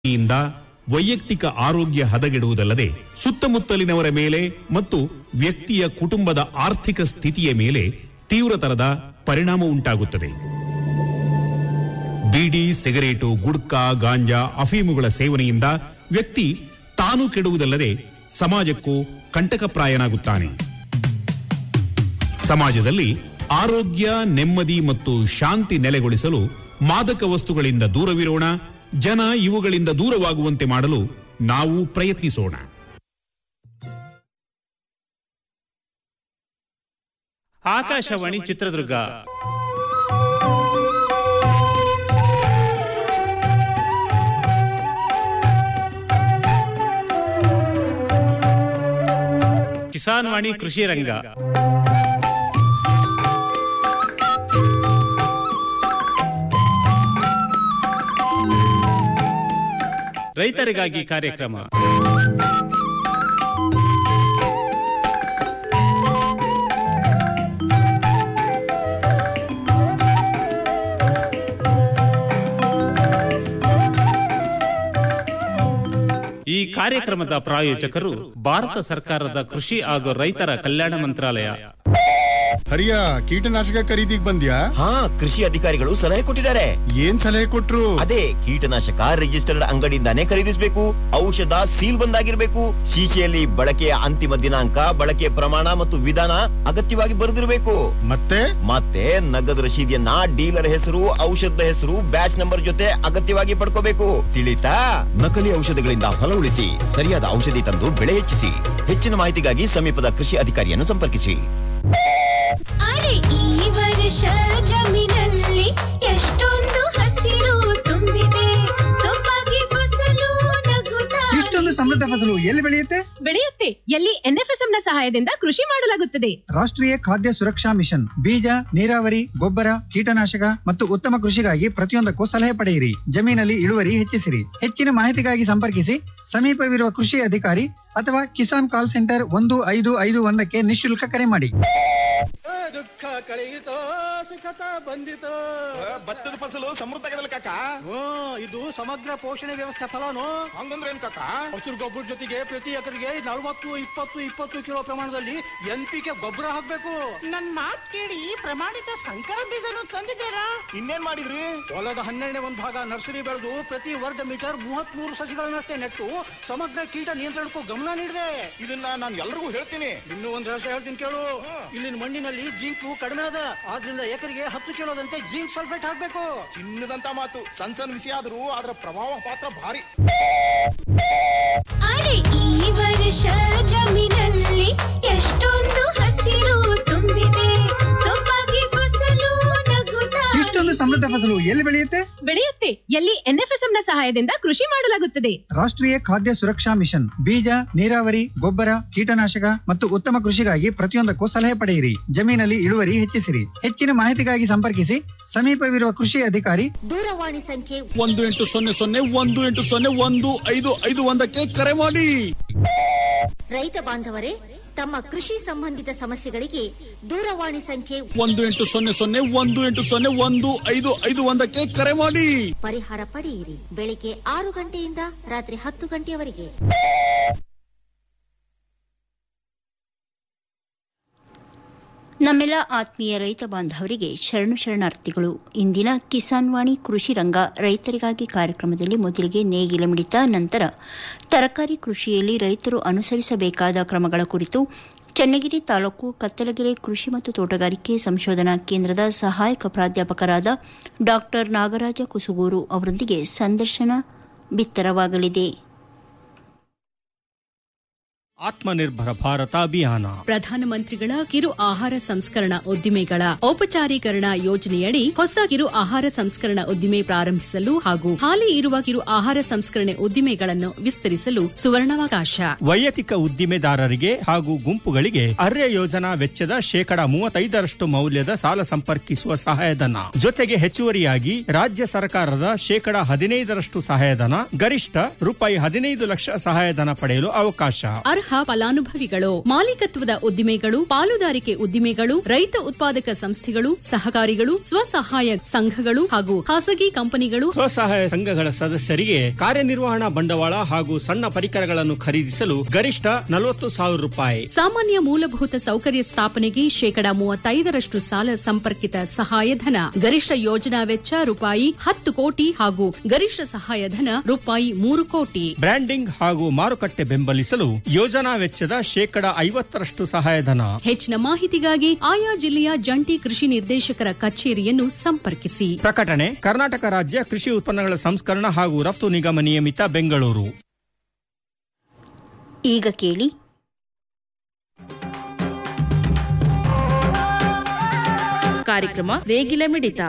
ಯಿಂದ ವೈಯಕ್ತಿಕ ಆರೋಗ್ಯ ಹದಗೆಡುವುದಲ್ಲದೆ ಸುತ್ತಮುತ್ತಲಿನವರ ಮೇಲೆ ಮತ್ತು ವ್ಯಕ್ತಿಯ ಕುಟುಂಬದ ಆರ್ಥಿಕ ಸ್ಥಿತಿಯ ಮೇಲೆ ತೀವ್ರತರದ ಪರಿಣಾಮ ಉಂಟಾಗುತ್ತದೆ ಬೀಡಿ ಸಿಗರೇಟು ಗುಡ್ಕಾ ಗಾಂಜಾ ಅಫೀಮುಗಳ ಸೇವನೆಯಿಂದ ವ್ಯಕ್ತಿ ತಾನು ಕೆಡುವುದಲ್ಲದೆ ಸಮಾಜಕ್ಕೂ ಕಂಟಕಪ್ರಾಯನಾಗುತ್ತಾನೆ ಸಮಾಜದಲ್ಲಿ ಆರೋಗ್ಯ ನೆಮ್ಮದಿ ಮತ್ತು ಶಾಂತಿ ನೆಲೆಗೊಳಿಸಲು ಮಾದಕ ವಸ್ತುಗಳಿಂದ ದೂರವಿರೋಣ ಜನ ಇವುಗಳಿಂದ ದೂರವಾಗುವಂತೆ ಮಾಡಲು ನಾವು ಪ್ರಯತ್ನಿಸೋಣ ಆಕಾಶವಾಣಿ ಚಿತ್ರದುರ್ಗ ಕಿಸಾನ್ ವಾಣಿ ಕೃಷಿ ರಂಗ ರೈತರಿಗಾಗಿ ಕಾರ್ಯಕ್ರಮ ಈ ಕಾರ್ಯಕ್ರಮದ ಪ್ರಾಯೋಜಕರು ಭಾರತ ಸರ್ಕಾರದ ಕೃಷಿ ಹಾಗೂ ರೈತರ ಕಲ್ಯಾಣ ಮಂತ್ರಾಲಯ ಹರಿಯ ಕೀಟನಾಶಕ ಖರೀದಿಗ್ ಬಂದ್ಯಾ ಹಾ ಕೃಷಿ ಅಧಿಕಾರಿಗಳು ಸಲಹೆ ಕೊಟ್ಟಿದ್ದಾರೆ ಏನ್ ಸಲಹೆ ಕೊಟ್ರು ಅದೇ ಕೀಟನಾಶಕ ರಿಜಿಸ್ಟರ್ಡ್ ಅಂಗಡಿಯಿಂದಾನೇ ಖರೀದಿಸಬೇಕು ಔಷಧ ಸೀಲ್ ಬಂದಾಗಿರ್ಬೇಕು ಶೀಶೆಯಲ್ಲಿ ಬಳಕೆಯ ಅಂತಿಮ ದಿನಾಂಕ ಬಳಕೆಯ ಪ್ರಮಾಣ ಮತ್ತು ವಿಧಾನ ಅಗತ್ಯವಾಗಿ ಬರೆದಿರಬೇಕು ಮತ್ತೆ ಮತ್ತೆ ನಗದು ರಶೀದಿಯನ್ನ ಡೀಲರ್ ಹೆಸರು ಔಷಧದ ಹೆಸರು ಬ್ಯಾಚ್ ನಂಬರ್ ಜೊತೆ ಅಗತ್ಯವಾಗಿ ಪಡ್ಕೋಬೇಕು ತಿಳಿತಾ ನಕಲಿ ಔಷಧಗಳಿಂದ ಹೊಲ ಉಳಿಸಿ ಸರಿಯಾದ ಔಷಧಿ ತಂದು ಬೆಳೆ ಹೆಚ್ಚಿಸಿ ಹೆಚ್ಚಿನ ಮಾಹಿತಿಗಾಗಿ ಸಮೀಪದ ಕೃಷಿ ಅಧಿಕಾರಿಯನ್ನು ಸಂಪರ್ಕಿಸಿ ಅರೆ ಈ ವರ್ಷ ಜಮೀನಲ್ಲಿ ಎಷ್ಟೊಂದು ಹಸಿರು ತುಂಬಿದೆ ಸೊಬಗೆ ಫಸಲು ನಗುತ್ತಾ ಇಷ್ಟೊಂದು ಸಮೃದ್ಧ ಫಸಲು ಎಲ್ಲಿ ಬೆಳೆಯುತ್ತೆ ಬೆಳೆಯುತ್ತೆ ಎಲ್ಲಿ ಎನ್ಎಫ್ಎಸ್ಎಂ ನ ಸಹಾಯದಿಂದ ಕೃಷಿ ಮಾಡಲಾಗುತ್ತದೆ ರಾಷ್ಟ್ರೀಯ ಖಾದ್ಯ ಸುರಕ್ಷಾ ಮಿಷನ್ ಬೀಜ ನೀರಾವರಿ ಗೊಬ್ಬರ ಕೀಟನಾಶಕ ಮತ್ತು ಉತ್ತಮ ಕೃಷಿಗಾಗಿ ಪ್ರತಿಯೊಂದಕ್ಕೂ ಸಲಹೆ ಪಡೆಯಿರಿ ಜಮೀನಲ್ಲಿ ಇಳುವರಿ ಹೆಚ್ಚಿಸಿರಿ ಹೆಚ್ಚಿನ ಮಾಹಿತಿಗಾಗಿ ಸಂಪರ್ಕಿಸಿ ಸಮೀಪವಿರುವ ಕೃಷಿ ಅಧಿಕಾರಿ ಅಥವಾ ಕಿಸಾನ್ ಕಾಲ್ ಸೆಂಟರ್ ಒಂದು ಐದು ಐದು ಒಂದಕ್ಕೆ ನಿಶುಲ್ಕ ಕರೆ ಮಾಡಿ ದುಃಖ ಕಳೆಯಿತೋ ಸುಖತ ಬಂದಿತೋ ಭತ್ತದ ಫಸಲು ಸಮೃದ್ಧ ಆಗದಲ್ಲ ಕಾಕ ಓ ಇದು ಸಮಗ್ರ ಪೋಷಣೆ ವ್ಯವಸ್ಥೆ ಫಲನು ಹಂಗಂದ್ರೆ ಏನ್ ಕಾಕ ಹಸಿರು ಗೊಬ್ಬರ ಜೊತೆಗೆ ಪ್ರತಿ ಎಕರೆಗೆ ನಲವತ್ತು ಇಪ್ಪತ್ತು ಇಪ್ಪತ್ತು ಕಿಲೋ ಪ್ರಮಾಣದಲ್ಲಿ ಎನ್ ಪಿ ಕೆ ಗೊಬ್ಬರ ಹಾಕ್ಬೇಕು ನನ್ ಮಾತ್ ಕೇಳಿ ಪ್ರಮಾಣಿತ ಸಂಕರ ಬೀಜನು ತಂದಿದ್ದೀರಾ ಇನ್ನೇನ್ ಮಾಡಿದ್ರಿ ಹೊಲದ ಹನ್ನೆರಡನೇ ಒಂದು ಭಾಗ ನರ್ಸರಿ ಬೆಳೆದು ಪ್ರತಿ ವರ್ಗ ಮೀಟರ್ ಮೂವತ್ತ್ ಮೂರು ಸಸಿಗಳನ್ನಷ್ಟೇ ನೆಟ್ಟು ಸಮಗ್ರ ಕೀಟ ನಿಯಂತ್ರಣಕ್ಕೂ ಗಮನ ನೀಡಿದೆ ಇದನ್ನ ನಾನು ಎಲ್ರಿಗೂ ಹೇಳ್ತೀನಿ ಇನ್ನೂ ಒಂದು ರಹಸ್ಯ ಹೇಳ್ತೀನಿ ಕೇಳು ಇಲ್ಲಿನ ಮಣ್ಣಿನಲ್ಲಿ ಜಿಂಕು ಕಡಿಮೆ ಅದ ಆದ್ರಿಂದ ಎಕರೆಗೆ ಹತ್ತು ಕಿಲೋದಂತೆ ಜಿಂಕ್ ಸಲ್ಫೇಟ್ ಹಾಕ್ಬೇಕು ಚಿನ್ನದಂತ ಮಾತು ಸಣ್ಣ ಸಣ್ಣ ವಿಷಯ ಆದ್ರೂ ಅದರ ಪ್ರಭಾವ ಪಾತ್ರ ಭಾರಿ ಅರೆ ಈ ವರ್ಷ ಜಮೀನಲ್ಲಿ ಎಷ್ಟೊಂದು ಹಸಿರು ತುಂಬಿದೆ ಸೊಬಗೆ ಫಸಲು ನಗುತ್ತಾ ಇಷ್ಟೊಂದು ಸಮೃದ್ಧ ಫಸಲು ಎಲ್ಲಿ ಬೆಳೆಯುತ್ತೆ ಬೆಳೆಯುತ್ತೆ ಎಲ್ಲಿ ಎನ್ಎಫ್ಎಸ್ಎಂ ನ ಸಹಾಯದಿಂದ ಕೃಷಿ ಮಾಡಲಾಗುತ್ತದೆ ರಾಷ್ಟ್ರೀಯ ಖಾದ್ಯ ಸುರಕ್ಷಾ ಮಿಷನ್ ಬೀಜ ನೀರಾವರಿ ಗೊಬ್ಬರ ಕೀಟನಾಶಕ ಮತ್ತು ಉತ್ತಮ ಕೃಷಿಗಾಗಿ ಪ್ರತಿಯೊಂದಕ್ಕೂ ಸಲಹೆ ಪಡೆಯಿರಿ ಜಮೀನಲ್ಲಿ ಇಳುವರಿ ಹೆಚ್ಚಿಸಿರಿ ಹೆಚ್ಚಿನ ಮಾಹಿತಿಗಾಗಿ ಸಂಪರ್ಕಿಸಿ ಸಮೀಪವಿರುವ ಕೃಷಿ ಅಧಿಕಾರಿ ದೂರವಾಣಿ ಸಂಖ್ಯೆ ಒಂದು ಎಂಟು ಸೊನ್ನೆ ಸೊನ್ನೆ ಒಂದು ಎಂಟು ಸೊನ್ನೆ ಒಂದು ಐದು ಐದು ಒಂದಕ್ಕೆ ಕರೆ ಮಾಡಿ ರೈತ ಬಾಂಧವರೇ ತಮ್ಮ ಕೃಷಿ ಸಂಬಂಧಿತ ಸಮಸ್ಯೆಗಳಿಗೆ ದೂರವಾಣಿ ಸಂಖ್ಯೆ ಒಂದು ಎಂಟು ಸೊನ್ನೆ ಸೊನ್ನೆ ಒಂದು ಎಂಟು ಸೊನ್ನೆ ಒಂದು ಐದು ಐದು ಒಂದಕ್ಕೆ ಕರೆ ಮಾಡಿ ಪರಿಹಾರ ಪಡೆಯಿರಿ ಬೆಳಿಗ್ಗೆ ಆರು ಗಂಟೆಯಿಂದ ರಾತ್ರಿ ಹತ್ತು ಗಂಟೆಯವರೆಗೆ ನಮ್ಮೆಲ್ಲ ಆತ್ಮೀಯ ರೈತ ಬಾಂಧವರಿಗೆ ಶರಣು ಶರಣಾರ್ಥಿಗಳು ಇಂದಿನ ಕಿಸಾನ್ ವಾಣಿ ಕೃಷಿ ರಂಗ ರೈತರಿಗಾಗಿ ಕಾರ್ಯಕ್ರಮದಲ್ಲಿ ಮೊದಲಿಗೆ ನೇಗಿಲ ಮಿಡಿತ ನಂತರ ತರಕಾರಿ ಕೃಷಿಯಲ್ಲಿ ರೈತರು ಅನುಸರಿಸಬೇಕಾದ ಕ್ರಮಗಳ ಕುರಿತು ಚನ್ನಗಿರಿ ತಾಲೂಕು ಕತ್ತಲಗೆರೆ ಕೃಷಿ ಮತ್ತು ತೋಟಗಾರಿಕೆ ಸಂಶೋಧನಾ ಕೇಂದ್ರದ ಸಹಾಯಕ ಪ್ರಾಧ್ಯಾಪಕರಾದ ಡಾಕ್ಟರ್ ನಾಗರಾಜ ಕುಸುಗೂರು ಅವರೊಂದಿಗೆ ಸಂದರ್ಶನ ಬಿತ್ತರವಾಗಲಿದೆ ಆತ್ಮನಿರ್ಭರ ಭಾರತ ಅಭಿಯಾನ ಪ್ರಧಾನಮಂತ್ರಿಗಳ ಕಿರು ಆಹಾರ ಸಂಸ್ಕರಣಾ ಉದ್ದಿಮೆಗಳ ಔಪಚಾರೀಕರಣ ಯೋಜನೆಯಡಿ ಹೊಸ ಕಿರು ಆಹಾರ ಸಂಸ್ಕರಣಾ ಉದ್ದಿಮೆ ಪ್ರಾರಂಭಿಸಲು ಹಾಗೂ ಹಾಲಿ ಇರುವ ಕಿರು ಆಹಾರ ಸಂಸ್ಕರಣೆ ಉದ್ದಿಮೆಗಳನ್ನು ವಿಸ್ತರಿಸಲು ಸುವರ್ಣಾವಕಾಶ ವೈಯಕ್ತಿಕ ಉದ್ದಿಮೆದಾರರಿಗೆ ಹಾಗೂ ಗುಂಪುಗಳಿಗೆ ಅರ್ಯ ಯೋಜನಾ ವೆಚ್ಚದ ಶೇಕಡಾ ಮೂವತ್ತೈದರಷ್ಟು ಮೌಲ್ಯದ ಸಾಲ ಸಂಪರ್ಕಿಸುವ ಸಹಾಯಧನ ಜೊತೆಗೆ ಹೆಚ್ಚುವರಿಯಾಗಿ ರಾಜ್ಯ ಸರ್ಕಾರದ ಶೇಕಡಾ ಹದಿನೈದರಷ್ಟು ಸಹಾಯಧನ ಗರಿಷ್ಠ ರೂಪಾಯಿ ಹದಿನೈದು ಲಕ್ಷ ಸಹಾಯಧನ ಪಡೆಯಲು ಅವಕಾಶ ಅರ್ಹ ಫಲಾನುಭವಿಗಳು ಮಾಲೀಕತ್ವದ ಉದ್ದಿಮೆಗಳು ಪಾಲುದಾರಿಕೆ ಉದ್ದಿಮೆಗಳು ರೈತ ಉತ್ಪಾದಕ ಸಂಸ್ಥೆಗಳು ಸಹಕಾರಿಗಳು ಸ್ವಸಹಾಯ ಸಂಘಗಳು ಹಾಗೂ ಖಾಸಗಿ ಕಂಪನಿಗಳು ಸ್ವಸಹಾಯ ಸಂಘಗಳ ಸದಸ್ಯರಿಗೆ ಕಾರ್ಯನಿರ್ವಹಣಾ ಬಂಡವಾಳ ಹಾಗೂ ಸಣ್ಣ ಪರಿಕರಗಳನ್ನು ಖರೀದಿಸಲು ಗರಿಷ್ಠ ನಲವತ್ತು ಸಾವಿರ ರೂಪಾಯಿ ಸಾಮಾನ್ಯ ಮೂಲಭೂತ ಸೌಕರ್ಯ ಸ್ಥಾಪನೆಗೆ ಶೇಕಡಾ ಮೂವತ್ತೈದರಷ್ಟು ಸಾಲ ಸಂಪರ್ಕಿತ ಸಹಾಯಧನ ಗರಿಷ್ಠ ಯೋಜನಾ ವೆಚ್ಚ ರೂಪಾಯಿ ಹತ್ತು ಕೋಟಿ ಹಾಗೂ ಗರಿಷ್ಠ ಸಹಾಯಧನ ರೂಪಾಯಿ ಮೂರು ಕೋಟಿ ಬ್ರ್ಯಾಂಡಿಂಗ್ ಹಾಗೂ ಮಾರುಕಟ್ಟೆ ಬೆಂಬಲಿಸಲು ಯೋಜನಾ ವೆಚ್ಚದ ಶೇಕಡ ಐವತ್ತರಷ್ಟು ಸಹಾಯಧನ ಹೆಚ್ಚಿನ ಮಾಹಿತಿಗಾಗಿ ಆಯಾ ಜಿಲ್ಲೆಯ ಜಂಟಿ ಕೃಷಿ ನಿರ್ದೇಶಕರ ಕಚೇರಿಯನ್ನು ಸಂಪರ್ಕಿಸಿ ಪ್ರಕಟಣೆ ಕರ್ನಾಟಕ ರಾಜ್ಯ ಕೃಷಿ ಉತ್ಪನ್ನಗಳ ಸಂಸ್ಕರಣ ಹಾಗೂ ರಫ್ತು ನಿಗಮ ನಿಯಮಿತ ಬೆಂಗಳೂರು ಈಗ ಕೇಳಿ ಕಾರ್ಯಕ್ರಮ ನೇಗಿಲ ಮಿಡಿತ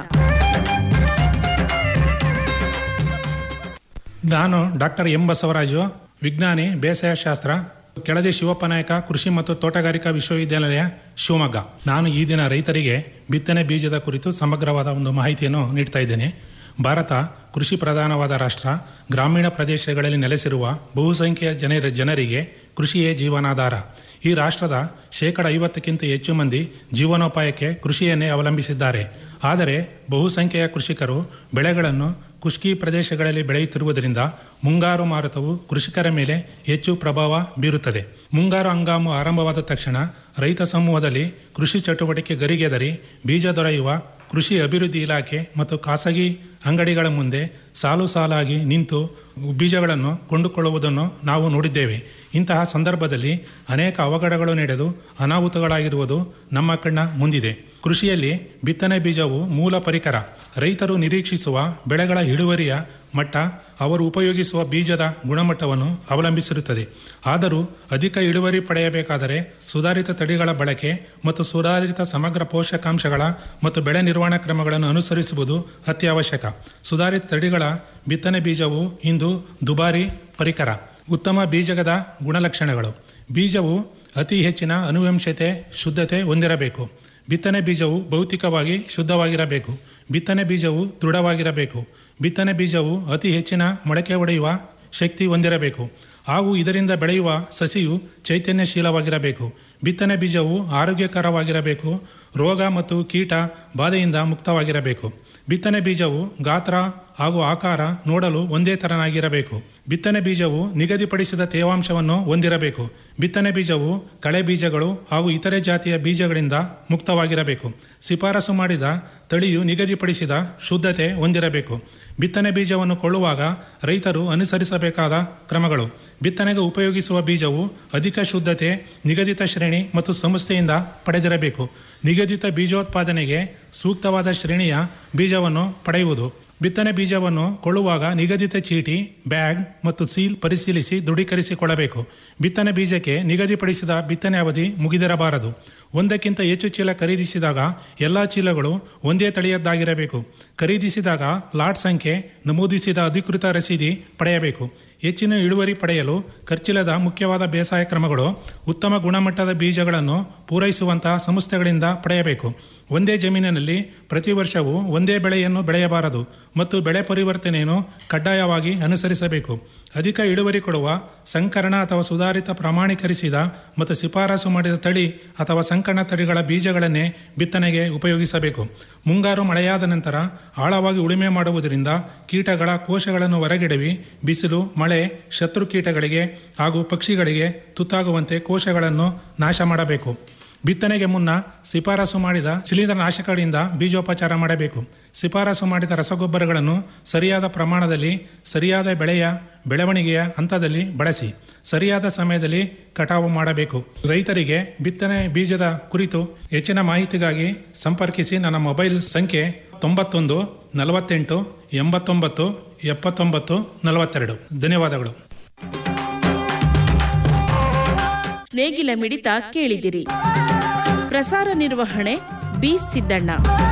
ನಾನು ಡಾಕ್ಟರ್ ಎಂ ಬಸವರಾಜು ವಿಜ್ಞಾನಿ ಬೇಸಾಯ ಶಾಸ್ತ್ರ ಕೆಳದಿ ಶಿವಪ್ಪ ನಾಯಕ ಕೃಷಿ ಮತ್ತು ತೋಟಗಾರಿಕಾ ವಿಶ್ವವಿದ್ಯಾಲಯ ಶಿವಮೊಗ್ಗ ನಾನು ಈ ದಿನ ರೈತರಿಗೆ ಬಿತ್ತನೆ ಬೀಜದ ಕುರಿತು ಸಮಗ್ರವಾದ ಒಂದು ಮಾಹಿತಿಯನ್ನು ನೀಡ್ತಾ ಇದ್ದೇನೆ ಭಾರತ ಕೃಷಿ ಪ್ರಧಾನವಾದ ರಾಷ್ಟ್ರ ಗ್ರಾಮೀಣ ಪ್ರದೇಶಗಳಲ್ಲಿ ನೆಲೆಸಿರುವ ಬಹುಸಂಖ್ಯೆಯ ಜನರ ಜನರಿಗೆ ಕೃಷಿಯೇ ಜೀವನಾಧಾರ ಈ ರಾಷ್ಟ್ರದ ಶೇಕಡ ಐವತ್ತಕ್ಕಿಂತ ಹೆಚ್ಚು ಮಂದಿ ಜೀವನೋಪಾಯಕ್ಕೆ ಕೃಷಿಯನ್ನೇ ಅವಲಂಬಿಸಿದ್ದಾರೆ ಆದರೆ ಬಹುಸಂಖ್ಯೆಯ ಕೃಷಿಕರು ಬೆಳೆಗಳನ್ನು ಖುಷ್ಕಿ ಪ್ರದೇಶಗಳಲ್ಲಿ ಬೆಳೆಯುತ್ತಿರುವುದರಿಂದ ಮುಂಗಾರು ಮಾರುತವು ಕೃಷಿಕರ ಮೇಲೆ ಹೆಚ್ಚು ಪ್ರಭಾವ ಬೀರುತ್ತದೆ ಮುಂಗಾರು ಹಂಗಾಮು ಆರಂಭವಾದ ತಕ್ಷಣ ರೈತ ಸಮೂಹದಲ್ಲಿ ಕೃಷಿ ಚಟುವಟಿಕೆ ಗರಿಗೆದರಿ ಬೀಜ ದೊರೆಯುವ ಕೃಷಿ ಅಭಿವೃದ್ಧಿ ಇಲಾಖೆ ಮತ್ತು ಖಾಸಗಿ ಅಂಗಡಿಗಳ ಮುಂದೆ ಸಾಲು ಸಾಲಾಗಿ ನಿಂತು ಬೀಜಗಳನ್ನು ಕೊಂಡುಕೊಳ್ಳುವುದನ್ನು ನಾವು ನೋಡಿದ್ದೇವೆ ಇಂತಹ ಸಂದರ್ಭದಲ್ಲಿ ಅನೇಕ ಅವಘಡಗಳು ನಡೆದು ಅನಾಹುತಗಳಾಗಿರುವುದು ನಮ್ಮ ಕಣ್ಣ ಮುಂದಿದೆ ಕೃಷಿಯಲ್ಲಿ ಬಿತ್ತನೆ ಬೀಜವು ಮೂಲ ಪರಿಕರ ರೈತರು ನಿರೀಕ್ಷಿಸುವ ಬೆಳೆಗಳ ಇಳುವರಿಯ ಮಟ್ಟ ಅವರು ಉಪಯೋಗಿಸುವ ಬೀಜದ ಗುಣಮಟ್ಟವನ್ನು ಅವಲಂಬಿಸಿರುತ್ತದೆ ಆದರೂ ಅಧಿಕ ಇಳುವರಿ ಪಡೆಯಬೇಕಾದರೆ ಸುಧಾರಿತ ತಳಿಗಳ ಬಳಕೆ ಮತ್ತು ಸುಧಾರಿತ ಸಮಗ್ರ ಪೋಷಕಾಂಶಗಳ ಮತ್ತು ಬೆಳೆ ನಿರ್ವಹಣಾ ಕ್ರಮಗಳನ್ನು ಅನುಸರಿಸುವುದು ಅತ್ಯವಶ್ಯಕ ಸುಧಾರಿತ ತಳಿಗಳ ಬಿತ್ತನೆ ಬೀಜವು ಇಂದು ದುಬಾರಿ ಪರಿಕರ ಉತ್ತಮ ಬೀಜದ ಗುಣಲಕ್ಷಣಗಳು ಬೀಜವು ಅತಿ ಹೆಚ್ಚಿನ ಅನುವಂಶತೆ ಶುದ್ಧತೆ ಹೊಂದಿರಬೇಕು ಬಿತ್ತನೆ ಬೀಜವು ಭೌತಿಕವಾಗಿ ಶುದ್ಧವಾಗಿರಬೇಕು ಬಿತ್ತನೆ ಬೀಜವು ದೃಢವಾಗಿರಬೇಕು ಬಿತ್ತನೆ ಬೀಜವು ಅತಿ ಹೆಚ್ಚಿನ ಮೊಳಕೆ ಒಡೆಯುವ ಶಕ್ತಿ ಹೊಂದಿರಬೇಕು ಹಾಗೂ ಇದರಿಂದ ಬೆಳೆಯುವ ಸಸಿಯು ಚೈತನ್ಯಶೀಲವಾಗಿರಬೇಕು ಬಿತ್ತನೆ ಬೀಜವು ಆರೋಗ್ಯಕರವಾಗಿರಬೇಕು ರೋಗ ಮತ್ತು ಕೀಟ ಬಾಧೆಯಿಂದ ಮುಕ್ತವಾಗಿರಬೇಕು ಬಿತ್ತನೆ ಬೀಜವು ಗಾತ್ರ ಹಾಗೂ ಆಕಾರ ನೋಡಲು ಒಂದೇ ತರನಾಗಿರಬೇಕು ಬಿತ್ತನೆ ಬೀಜವು ನಿಗದಿಪಡಿಸಿದ ತೇವಾಂಶವನ್ನು ಹೊಂದಿರಬೇಕು ಬಿತ್ತನೆ ಬೀಜವು ಕಳೆ ಬೀಜಗಳು ಹಾಗೂ ಇತರೆ ಜಾತಿಯ ಬೀಜಗಳಿಂದ ಮುಕ್ತವಾಗಿರಬೇಕು ಶಿಫಾರಸು ಮಾಡಿದ ತಳಿಯು ನಿಗದಿಪಡಿಸಿದ ಶುದ್ಧತೆ ಹೊಂದಿರಬೇಕು ಬಿತ್ತನೆ ಬೀಜವನ್ನು ಕೊಳ್ಳುವಾಗ ರೈತರು ಅನುಸರಿಸಬೇಕಾದ ಕ್ರಮಗಳು ಬಿತ್ತನೆಗೆ ಉಪಯೋಗಿಸುವ ಬೀಜವು ಅಧಿಕ ಶುದ್ಧತೆ ನಿಗದಿತ ಶ್ರೇಣಿ ಮತ್ತು ಸಂಸ್ಥೆಯಿಂದ ಪಡೆದಿರಬೇಕು ನಿಗದಿತ ಬೀಜೋತ್ಪಾದನೆಗೆ ಸೂಕ್ತವಾದ ಶ್ರೇಣಿಯ ಬೀಜವನ್ನು ಪಡೆಯುವುದು ಬಿತ್ತನೆ ಬೀಜವನ್ನು ಕೊಳ್ಳುವಾಗ ನಿಗದಿತ ಚೀಟಿ ಬ್ಯಾಗ್ ಮತ್ತು ಸೀಲ್ ಪರಿಶೀಲಿಸಿ ದೃಢೀಕರಿಸಿಕೊಳ್ಳಬೇಕು ಬಿತ್ತನೆ ಬೀಜಕ್ಕೆ ನಿಗದಿಪಡಿಸಿದ ಬಿತ್ತನೆ ಅವಧಿ ಮುಗಿದಿರಬಾರದು ಒಂದಕ್ಕಿಂತ ಹೆಚ್ಚು ಚೀಲ ಖರೀದಿಸಿದಾಗ ಎಲ್ಲ ಚೀಲಗಳು ಒಂದೇ ತಳಿಯದ್ದಾಗಿರಬೇಕು ಖರೀದಿಸಿದಾಗ ಲಾಟ್ ಸಂಖ್ಯೆ ನಮೂದಿಸಿದ ಅಧಿಕೃತ ರಸೀದಿ ಪಡೆಯಬೇಕು ಹೆಚ್ಚಿನ ಇಳುವರಿ ಪಡೆಯಲು ಖರ್ಚಿಲ್ಲದ ಮುಖ್ಯವಾದ ಬೇಸಾಯ ಕ್ರಮಗಳು ಉತ್ತಮ ಗುಣಮಟ್ಟದ ಬೀಜಗಳನ್ನು ಪೂರೈಸುವಂತಹ ಸಂಸ್ಥೆಗಳಿಂದ ಪಡೆಯಬೇಕು ಒಂದೇ ಜಮೀನಿನಲ್ಲಿ ಪ್ರತಿ ವರ್ಷವೂ ಒಂದೇ ಬೆಳೆಯನ್ನು ಬೆಳೆಯಬಾರದು ಮತ್ತು ಬೆಳೆ ಪರಿವರ್ತನೆಯನ್ನು ಕಡ್ಡಾಯವಾಗಿ ಅನುಸರಿಸಬೇಕು ಅಧಿಕ ಇಳುವರಿ ಕೊಡುವ ಸಂಕರಣ ಅಥವಾ ಸುಧಾರಿತ ಪ್ರಮಾಣೀಕರಿಸಿದ ಮತ್ತು ಶಿಫಾರಸು ಮಾಡಿದ ತಳಿ ಅಥವಾ ಸಂಕರಣ ತಳಿಗಳ ಬೀಜಗಳನ್ನೇ ಬಿತ್ತನೆಗೆ ಉಪಯೋಗಿಸಬೇಕು ಮುಂಗಾರು ಮಳೆಯಾದ ನಂತರ ಆಳವಾಗಿ ಉಳುಮೆ ಮಾಡುವುದರಿಂದ ಕೀಟಗಳ ಕೋಶಗಳನ್ನು ಹೊರಗಿಡವಿ ಬಿಸಿಲು ಮಳೆ ಶತ್ರು ಕೀಟಗಳಿಗೆ ಹಾಗೂ ಪಕ್ಷಿಗಳಿಗೆ ತುತ್ತಾಗುವಂತೆ ಕೋಶಗಳನ್ನು ನಾಶ ಮಾಡಬೇಕು ಬಿತ್ತನೆಗೆ ಮುನ್ನ ಶಿಫಾರಸು ಮಾಡಿದ ಶಿಲೀಂಧ್ರ ನಾಶಕಗಳಿಂದ ಬೀಜೋಪಚಾರ ಮಾಡಬೇಕು ಶಿಫಾರಸು ಮಾಡಿದ ರಸಗೊಬ್ಬರಗಳನ್ನು ಸರಿಯಾದ ಪ್ರಮಾಣದಲ್ಲಿ ಸರಿಯಾದ ಬೆಳೆಯ ಬೆಳವಣಿಗೆಯ ಹಂತದಲ್ಲಿ ಬಳಸಿ ಸರಿಯಾದ ಸಮಯದಲ್ಲಿ ಕಟಾವು ಮಾಡಬೇಕು ರೈತರಿಗೆ ಬಿತ್ತನೆ ಬೀಜದ ಕುರಿತು ಹೆಚ್ಚಿನ ಮಾಹಿತಿಗಾಗಿ ಸಂಪರ್ಕಿಸಿ ನನ್ನ ಮೊಬೈಲ್ ಸಂಖ್ಯೆ ತೊಂಬತ್ತೊಂದು ನಲವತ್ತೆಂಟು ಎಂಬತ್ತೊಂಬತ್ತು ಎಪ್ಪತ್ತೊಂಬತ್ತು ನಲವತ್ತೆರಡು ಧನ್ಯವಾದಗಳು ನೇಗಿಲ ಮಿಡಿತ ಕೇಳಿದಿರಿ ಪ್ರಸಾರ ನಿರ್ವಹಣೆ ಬಿ ಸಿದ್ದಣ್ಣ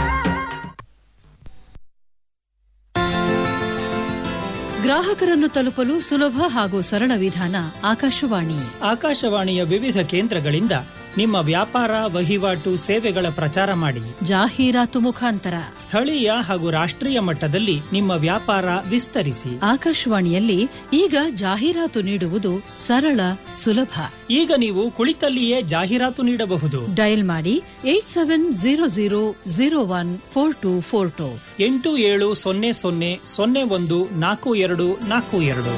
ಗ್ರಾಹಕರನ್ನು ತಲುಪಲು ಸುಲಭ ಹಾಗೂ ಸರಳ ವಿಧಾನ ಆಕಾಶವಾಣಿ ಆಕಾಶವಾಣಿಯ ವಿವಿಧ ಕೇಂದ್ರಗಳಿಂದ ನಿಮ್ಮ ವ್ಯಾಪಾರ ವಹಿವಾಟು ಸೇವೆಗಳ ಪ್ರಚಾರ ಮಾಡಿ ಜಾಹೀರಾತು ಮುಖಾಂತರ ಸ್ಥಳೀಯ ಹಾಗೂ ರಾಷ್ಟ್ರೀಯ ಮಟ್ಟದಲ್ಲಿ ನಿಮ್ಮ ವ್ಯಾಪಾರ ವಿಸ್ತರಿಸಿ ಆಕಾಶವಾಣಿಯಲ್ಲಿ ಈಗ ಜಾಹೀರಾತು ನೀಡುವುದು ಸರಳ ಸುಲಭ ಈಗ ನೀವು ಕುಳಿತಲ್ಲಿಯೇ ಜಾಹೀರಾತು ನೀಡಬಹುದು ಡಯಲ್ ಮಾಡಿ eight seven zero zero zero one four two four two ಎಂಟು ಏಳು ಸೊನ್ನೆ ಸೊನ್ನೆ ಸೊನ್ನೆ ಒಂದು ನಾಲ್ಕು ಎರಡು ನಾಲ್ಕು ಎರಡು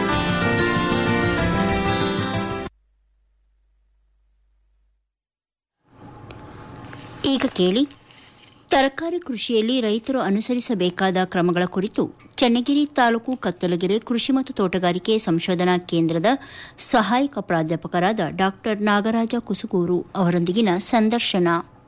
ಈಗ ಕೇಳಿ ತರಕಾರಿ ಕೃಷಿಯಲ್ಲಿ ರೈತರು ಅನುಸರಿಸಬೇಕಾದ ಕ್ರಮಗಳ ಕುರಿತು ಚನ್ನಗಿರಿ ತಾಲೂಕು ಕತ್ತಲಗೆರೆ ಕೃಷಿ ಮತ್ತು ತೋಟಗಾರಿಕೆ ಸಂಶೋಧನಾ ಕೇಂದ್ರದ ಸಹಾಯಕ ಪ್ರಾಧ್ಯಾಪಕರಾದ ಡಾಕ್ಟರ್ ನಾಗರಾಜ ಕುಸುಗೂರು ಅವರೊಂದಿಗಿನ ಸಂದರ್ಶನ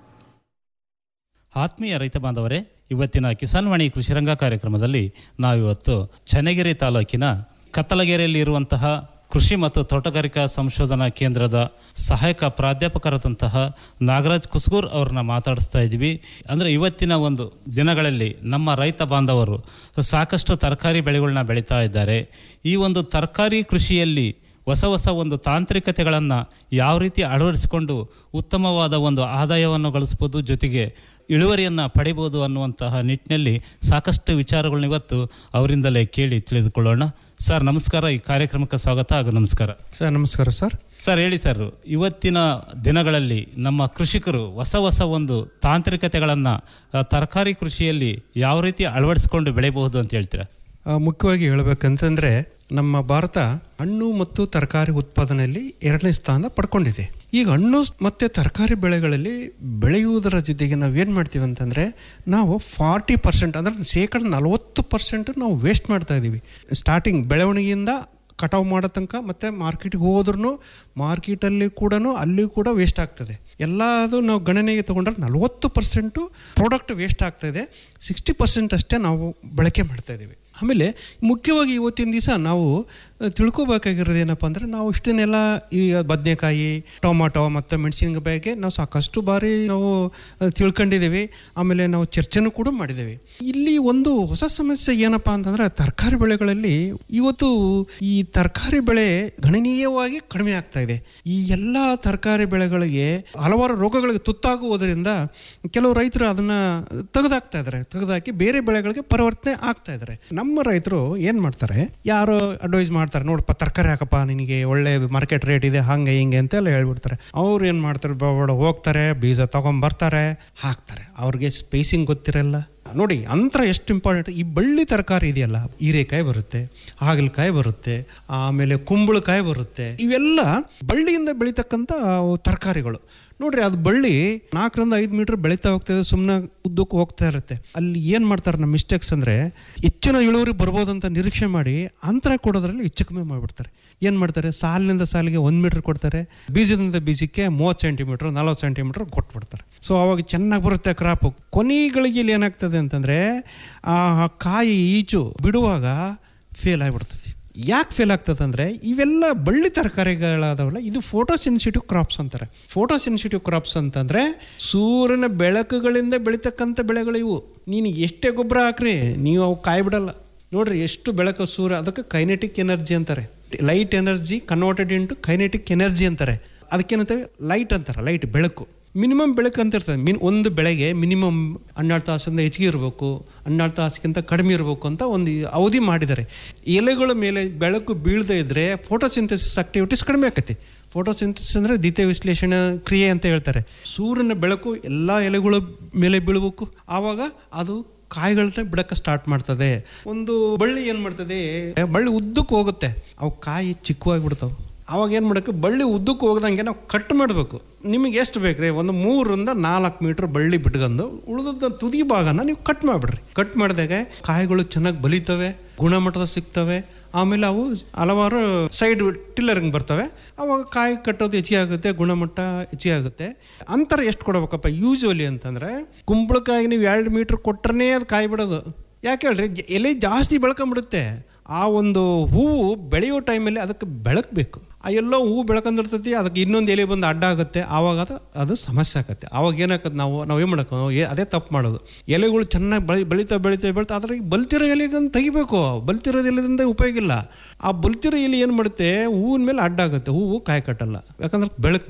ಆತ್ಮೀಯ ರೈತ ಬಾಂಧವರೇ ಇವತ್ತಿನ ಕಿಸಾನ್ವಾಣಿ ಕೃಷಿರಂಗ ಕಾರ್ಯಕ್ರಮದಲ್ಲಿ ನಾವಿವತ್ತು ಚನ್ನಗಿರಿ ತಾಲೂಕಿನ ಕತ್ತಲಗೆರೆಯಲ್ಲಿ ಇರುವಂತಹ ಕೃಷಿ ಮತ್ತು ತೋಟಗಾರಿಕಾ ಸಂಶೋಧನಾ ಕೇಂದ್ರದ ಸಹಾಯಕ ಪ್ರಾಧ್ಯಾಪಕರಾದಂತಹ ನಾಗರಾಜ್ ಕುಸ್ಗೂರ್ ಅವ್ರನ್ನ ಮಾತಾಡಿಸ್ತಾ ಇದ್ದೀವಿ ಅಂದರೆ ಇವತ್ತಿನ ಒಂದು ದಿನಗಳಲ್ಲಿ ನಮ್ಮ ರೈತ ಬಾಂಧವರು ಸಾಕಷ್ಟು ತರಕಾರಿ ಬೆಳೆಗಳನ್ನ ಬೆಳೀತಾ ಇದ್ದಾರೆ ಈ ಒಂದು ತರಕಾರಿ ಕೃಷಿಯಲ್ಲಿ ಹೊಸ ಹೊಸ ಒಂದು ತಾಂತ್ರಿಕತೆಗಳನ್ನು ಯಾವ ರೀತಿ ಅಳವಡಿಸಿಕೊಂಡು ಉತ್ತಮವಾದ ಒಂದು ಆದಾಯವನ್ನು ಗಳಿಸ್ಬೋದು ಜೊತೆಗೆ ಇಳುವರಿಯನ್ನು ಪಡಿಬೋದು ಅನ್ನುವಂತಹ ನಿಟ್ಟಿನಲ್ಲಿ ಸಾಕಷ್ಟು ವಿಚಾರಗಳನ್ನ ಇವತ್ತು ಅವರಿಂದಲೇ ಕೇಳಿ ತಿಳಿದುಕೊಳ್ಳೋಣ ಸರ್ ನಮಸ್ಕಾರ ಈ ಕಾರ್ಯಕ್ರಮಕ್ಕೆ ಸ್ವಾಗತ ಹಾಗೂ ನಮಸ್ಕಾರ ಸರ್ ನಮಸ್ಕಾರ ಸರ್ ಸರ್ ಹೇಳಿ ಸರ್ ಇವತ್ತಿನ ದಿನಗಳಲ್ಲಿ ನಮ್ಮ ಕೃಷಿಕರು ಹೊಸ ಹೊಸ ಒಂದು ತಾಂತ್ರಿಕತೆಗಳನ್ನು ತರಕಾರಿ ಕೃಷಿಯಲ್ಲಿ ಯಾವ ರೀತಿ ಅಳವಡಿಸಿಕೊಂಡು ಬೆಳೆಯಬಹುದು ಅಂತ ಹೇಳ್ತೀರಾ ಆ, ಮುಖ್ಯವಾಗಿ ಹೇಳ್ಬೇಕಂತಂದ್ರೆ ನಮ್ಮ ಭಾರತ ಹಣ್ಣು ಮತ್ತು ತರಕಾರಿ ಉತ್ಪಾದನೆಯಲ್ಲಿ ಎರಡನೇ ಸ್ಥಾನ ಪಡ್ಕೊಂಡಿದೆ ಈಗ ಹಣ್ಣು ಮತ್ತೆ ತರಕಾರಿ ಬೆಳೆಗಳಲ್ಲಿ ಬೆಳೆಯುವುದರ ಜೊತೆಗೆ ನಾವು ಏನು ಮಾಡ್ತೀವಿ ಅಂತಂದ್ರೆ ನಾವು ಫಾರ್ಟಿ ಪರ್ಸೆಂಟ್ ಅಂದ್ರೆ ಶೇಕಡ ನಲವತ್ತು ಪರ್ಸೆಂಟ್ ನಾವು ವೇಸ್ಟ್ ಮಾಡ್ತಾ ಇದ್ದೀವಿ ಸ್ಟಾರ್ಟಿಂಗ್ ಬೆಳವಣಿಗೆಯಿಂದ ಕಟಾವು ಮಾಡೋ ತನಕ ಮತ್ತೆ ಮಾರ್ಕೆಟ್ಗೆ ಹೋದ್ರೂ ಮಾರ್ಕೆಟಲ್ಲಿ ಕೂಡ ಅಲ್ಲಿ ಕೂಡ ವೇಸ್ಟ್ ಆಗ್ತದೆ ಎಲ್ಲದು ನಾವು ಗಣನೆಗೆ ತಗೊಂಡ್ರೆ ನಲವತ್ತು ಪರ್ಸೆಂಟು ಪ್ರಾಡಕ್ಟ್ ವೇಸ್ಟ್ ಆಗ್ತಾ ಇದೆ ಸಿಕ್ಸ್ಟಿ ಪರ್ಸೆಂಟ್ ಅಷ್ಟೇ ನಾವು ಬಳಕೆ ಮಾಡ್ತಾ ಇದ್ದೀವಿ ಆಮೇಲೆ ಮುಖ್ಯವಾಗಿ ಇವತ್ತಿನ ದಿವಸ ನಾವು ಅಹ್, ತಿಳ್ಕೊಬೇಕಾಗಿರೋದು ಏನಪ್ಪ ಅಂದರೆ ನಾವು ಇಷ್ಟನ್ನೆಲ್ಲ ಈಗ ಬದನೆಕಾಯಿ ಟೊಮಾಟೊ ಮತ್ತು ಮೆಣಸಿನ ಬಗ್ಗೆ ನಾವು ಸಾಕಷ್ಟು ಬಾರಿ ನಾವು ಅಹ್, ತಿಳ್ಕೊಂಡಿದ್ದೀವಿ ಆಮೇಲೆ ನಾವು ಚರ್ಚೆನೂ ಕೂಡ ಮಾಡಿದ್ದೇವೆ ಇಲ್ಲಿ ಒಂದು ಹೊಸ ಸಮಸ್ಯೆ ಏನಪ್ಪ ಅಂತಂದ್ರೆ ತರಕಾರಿ ಬೆಳೆಗಳಲ್ಲಿ ಇವತ್ತು ಈ ತರಕಾರಿ ಬೆಳೆ ಗಣನೀಯವಾಗಿ ಕಡಿಮೆ ಆಗ್ತಾ ಇದೆ ಈ ಎಲ್ಲ ತರಕಾರಿ ಬೆಳೆಗಳಿಗೆ ಹಲವಾರು ರೋಗಗಳಿಗೆ ತುತ್ತಾಗುವುದರಿಂದ ಕೆಲವು ರೈತರು ಅದನ್ನ ತೆಗೆದಾಕ್ತಾ ಇದ್ದಾರೆ ತೆಗೆದಾಕಿ ಬೇರೆ ಬೆಳೆಗಳಿಗೆ ಪರಿವರ್ತನೆ ಆಗ್ತಾ ಇದ್ದಾರೆ ನಮ್ಮ ರೈತರು ಏನ್ ಮಾಡ್ತಾರೆ ಯಾರು ಅಡ್ವೈಸ್ ಮಾಡ್ತಾರೆ ನೋಡಪ್ಪ ತರಕಾರಿ ಹಾಕಪ್ಪ ನಿನಗೆ ಒಳ್ಳೆ ಮಾರ್ಕೆಟ್ ರೇಟ್ ಇದೆ ಹಂಗೆ ಹಿಂಗೆ ಅಂತೆಲ್ಲ ಹೇಳ್ಬಿಡ್ತಾರೆ ಅವ್ರು ಏನ್ ಮಾಡ್ತಾರೆ ಬಡ ಹೋಗ್ತಾರೆ ಬೀಜ ತಗೊಂಡ್ ಬರ್ತಾರೆ ಹಾಕ್ತಾರೆ ಅವ್ರಿಗೆ ಸ್ಪೇಸಿಂಗ್ ಗೊತ್ತಿರಲ್ಲ ನೋಡಿ ಅಂತರ ಎಷ್ಟು ಇಂಪಾರ್ಟೆಂಟ್ ಈ ಬಳ್ಳಿ ತರಕಾರಿ ಇದೆಯಲ್ಲ ಹೀರೆಕಾಯಿ ಬರುತ್ತೆ ಹಾಗಲಕಾಯಿ ಬರುತ್ತೆ ಆಮೇಲೆ ಕುಂಬಳಕಾಯಿ ಬರುತ್ತೆ ಇವೆಲ್ಲ ಬಳ್ಳಿಯಿಂದ ಬೆಳೀತಕ್ಕಂಥ ತರಕಾರಿಗಳು ನೋಡ್ರಿ ಅದು ಬಳ್ಳಿ ನಾಲ್ಕರಿಂದ ಐದು ಮೀಟರ್ ಬೆಳೀತಾ ಹೋಗ್ತಾ ಇದೆ ಸುಮ್ಮನೆ ಉದ್ದಕ್ಕೂ ಹೋಗ್ತಾ ಇರುತ್ತೆ ಅಲ್ಲಿ ಏನು ಮಾಡ್ತಾರೆ ನಮ್ಮ ಮಿಸ್ಟೇಕ್ಸ್ ಅಂದರೆ ಹೆಚ್ಚಿನ ಇಳುವರಿ ಬರ್ಬೋದಂತ ನಿರೀಕ್ಷೆ ಮಾಡಿ ಅಂತರ ಕೊಡೋದ್ರಲ್ಲಿ ಹೆಚ್ಚು ಕಮ್ಮಿ ಮಾಡಿಬಿಡ್ತಾರೆ ಏನು ಮಾಡ್ತಾರೆ ಸಾಲಿನಿಂದ ಸಾಲಿಗೆ ಒಂದು ಮೀಟರ್ ಕೊಡ್ತಾರೆ ಬೀಜದಿಂದ ಬೀಜಕ್ಕೆ ಮೂವತ್ತು ಸೆಂಟಿಮೀಟ್ರ್ ನಲ್ವತ್ತು ಸೆಂಟಿಮೀಟ್ರ್ ಕೊಟ್ಬಿಡ್ತಾರೆ ಸೊ ಅವಾಗ ಚೆನ್ನಾಗಿ ಬರುತ್ತೆ ಕ್ರಾಪು ಕೊನೆಗಳಿಗೆ ಇಲ್ಲಿ ಏನಾಗ್ತದೆ ಅಂತಂದರೆ ಆ ಕಾಯಿ ಈಚು ಬಿಡುವಾಗ ಫೇಲ್ ಆಗಿಬಿಡ್ತದೆ ಯಾಕೆ ಫೇಲ್ ಆಗ್ತದೆ ಅಂದರೆ ಇವೆಲ್ಲ ಬಳ್ಳಿ ತರಕಾರಿಗಳಾದವಲ್ಲ ಇದು ಫೋಟೋ ಸೆನ್ಸಿಟಿವ್ ಕ್ರಾಪ್ಸ್ ಅಂತಾರೆ ಫೋಟೋ ಸೆನ್ಸಿಟಿವ್ ಕ್ರಾಪ್ಸ್ ಅಂತಂದರೆ ಸೂರ್ಯನ ಬೆಳಕುಗಳಿಂದ ಬೆಳೀತಕ್ಕಂಥ ಬೆಳೆಗಳು ಇವು ನೀನು ಎಷ್ಟೇ ಗೊಬ್ಬರ ಹಾಕ್ರಿ ನೀವು ಅವು ಕಾಯಿ ಬಿಡಲ್ಲ ನೋಡ್ರಿ ಎಷ್ಟು ಬೆಳಕು ಸೂರ್ಯ ಅದಕ್ಕೆ ಕೈನೆಟಿಕ್ ಎನರ್ಜಿ ಅಂತಾರೆ light energy converted into kinetic energy ಅಂತಾರೆ ಅದಕ್ಕೇನಂತೇವೆ ಲೈಟ್ ಅಂತಾರೆ ಲೈಟ್ ಬೆಳಕು ಮಿನಿಮಮ್ ಬೆಳಕು ಅಂತ ಇರ್ತದೆ ಮಿನ್ ಒಂದು ಬೆಳೆಗೆ ಮಿನಿಮಮ್ ಹನ್ನೆರಡು ತಾಸಿಂದ ಹೆಚ್ಚಿಗೆ ಇರಬೇಕು ಹನ್ನೆರಡು ತಾಸಿಗಿಂತ ಕಡಿಮೆ ಇರಬೇಕು ಅಂತ ಒಂದು ಅವಧಿ ಮಾಡಿದ್ದಾರೆ ಎಲೆಗಳ ಮೇಲೆ ಬೆಳಕು ಬೀಳದೇ ಇದ್ರೆ ಫೋಟೋಸಿಂಥಸಿಸ್ ಆಕ್ಟಿವಿಟೀಸ್ ಕಡಿಮೆ ಆಕತಿ ಫೋಟೋಸಿಂಥಸಿಸ್ ಅಂದರೆ ದ್ವಿತೀಯ ವಿಶ್ಲೇಷಣೆ ಕ್ರಿಯೆ ಅಂತ ಹೇಳ್ತಾರೆ ಸೂರ್ಯನ ಬೆಳಕು ಎಲ್ಲ ಎಲೆಗಳ ಮೇಲೆ ಬೀಳಬೇಕು ಆವಾಗ ಅದು ಕಾಯಿಗಳನ್ನ ಬಿಡಕ್ಕೆ ಸ್ಟಾರ್ಟ್ ಮಾಡ್ತದೆ ಒಂದು ಬಳ್ಳಿ ಏನು ಮಾಡ್ತದೆ ಬಳ್ಳಿ ಉದ್ದಕ್ಕೆ ಹೋಗುತ್ತೆ ಅವು ಕಾಯಿ ಚಿಕ್ಕವಾಗಿ ಬಿಡ್ತಾವೆ ಅವಾಗ ಏನು ಮಾಡಬೇಕು ಬಳ್ಳಿ ಉದ್ದಕ್ಕೆ ಹೋಗ್ದಂಗೆ ನಾವು ಕಟ್ ಮಾಡಬೇಕು ನಿಮಗೆ ಎಷ್ಟು ಬೇಕ್ರಿ ಒಂದು ಮೂರರಿಂದ ನಾಲ್ಕು ಮೀಟರ್ ಬಳ್ಳಿ ಬಿಟ್ಕೊಂಡು ಉಳಿದ ತುದಿ ಭಾಗನ ನೀವು ಕಟ್ ಮಾಡಿಬಿಡ್ರಿ ಕಟ್ ಮಾಡಿದಾಗ ಕಾಯಿಗಳು ಚೆನ್ನಾಗಿ ಬಲಿತವೆ ಗುಣಮಟ್ಟದ ಸಿಗ್ತವೆ ಆಮೇಲೆ ಅವು ಹಲವಾರು ಸೈಡ್ ಟಿಲ್ಲರಿಂಗ್ ಬರ್ತವೆ ಅವಾಗ ಕಾಯಿ ಕಟ್ಟೋದು ಹೆಚ್ಚಿಗೆ ಆಗುತ್ತೆ ಗುಣಮಟ್ಟ ಹೆಚ್ಚಿಗೆ ಆಗುತ್ತೆ ಅಂತರ ಎಷ್ಟು ಕೊಡ್ಬೇಕಪ್ಪ ಯೂಶುವಲಿ ಅಂತಂದ್ರೆ ಕುಂಬಳಕಾಯಿ ನೀವು ಎರಡು ಮೀಟ್ರ್ ಕೊಟ್ರೇ ಅದು ಕಾಯಿ ಬಿಡೋದು ಯಾಕೆ ಹೇಳ್ರಿ ಜ- ಎಲೆ ಜಾಸ್ತಿ ಬೆಳ್ಕೊಂಬಿಡುತ್ತೆ ಆ ಒಂದು ಹೂವು ಬೆಳೆಯೋ ಟೈಮಲ್ಲಿ ಅದಕ್ಕೆ ಬೆಳಕು ಬೇಕು ಆ ಎಲ್ಲೋ ಹೂವು ಬೆಳ್ಕೊಂಡಿರ್ತೈತಿ ಅದಕ್ಕೆ ಇನ್ನೊಂದು ಎಲೆ ಬಂದು ಅಡ್ಡ ಆಗುತ್ತೆ ಆವಾಗ ಅದು ಅದು ಸಮಸ್ಯೆ ಆಗುತ್ತೆ ಆವಾಗ ಏನಾಗತ್ತೆ ನಾವು ನಾವು ಏನು ಮಾಡಕ್ಕೆ ನಾವು ಏ- ಅದೇ ತಪ್ಪು ಮಾಡೋದು ಎಲೆಗಳು ಚೆನ್ನಾಗಿ ಬೆಳಿ ಬೆಳೀತಾ ಬೆಳೀತಾ ಬೆಳೀತಾ ಅದ್ರಾಗ ಬಲ್ತಿರೋ ಎಲೆದನ್ನು ತೆಗಿಬೇಕು ಬಲ್ತಿರೋ ಎಲೆದಿಂದ ಉಪಯೋಗ ಇಲ್ಲ ಆ ಬಲ್ತಿರೋ ಎಲೆ ಏನು ಮಾಡುತ್ತೆ ಹೂವಿನ ಮೇಲೆ ಅಡ್ಡ ಆಗುತ್ತೆ ಹೂವು ಕಾಯಿ ಕಟ್ಟಲ್ಲ ಯಾಕಂದ್ರೆ ಬೆಳಕಬೇಕು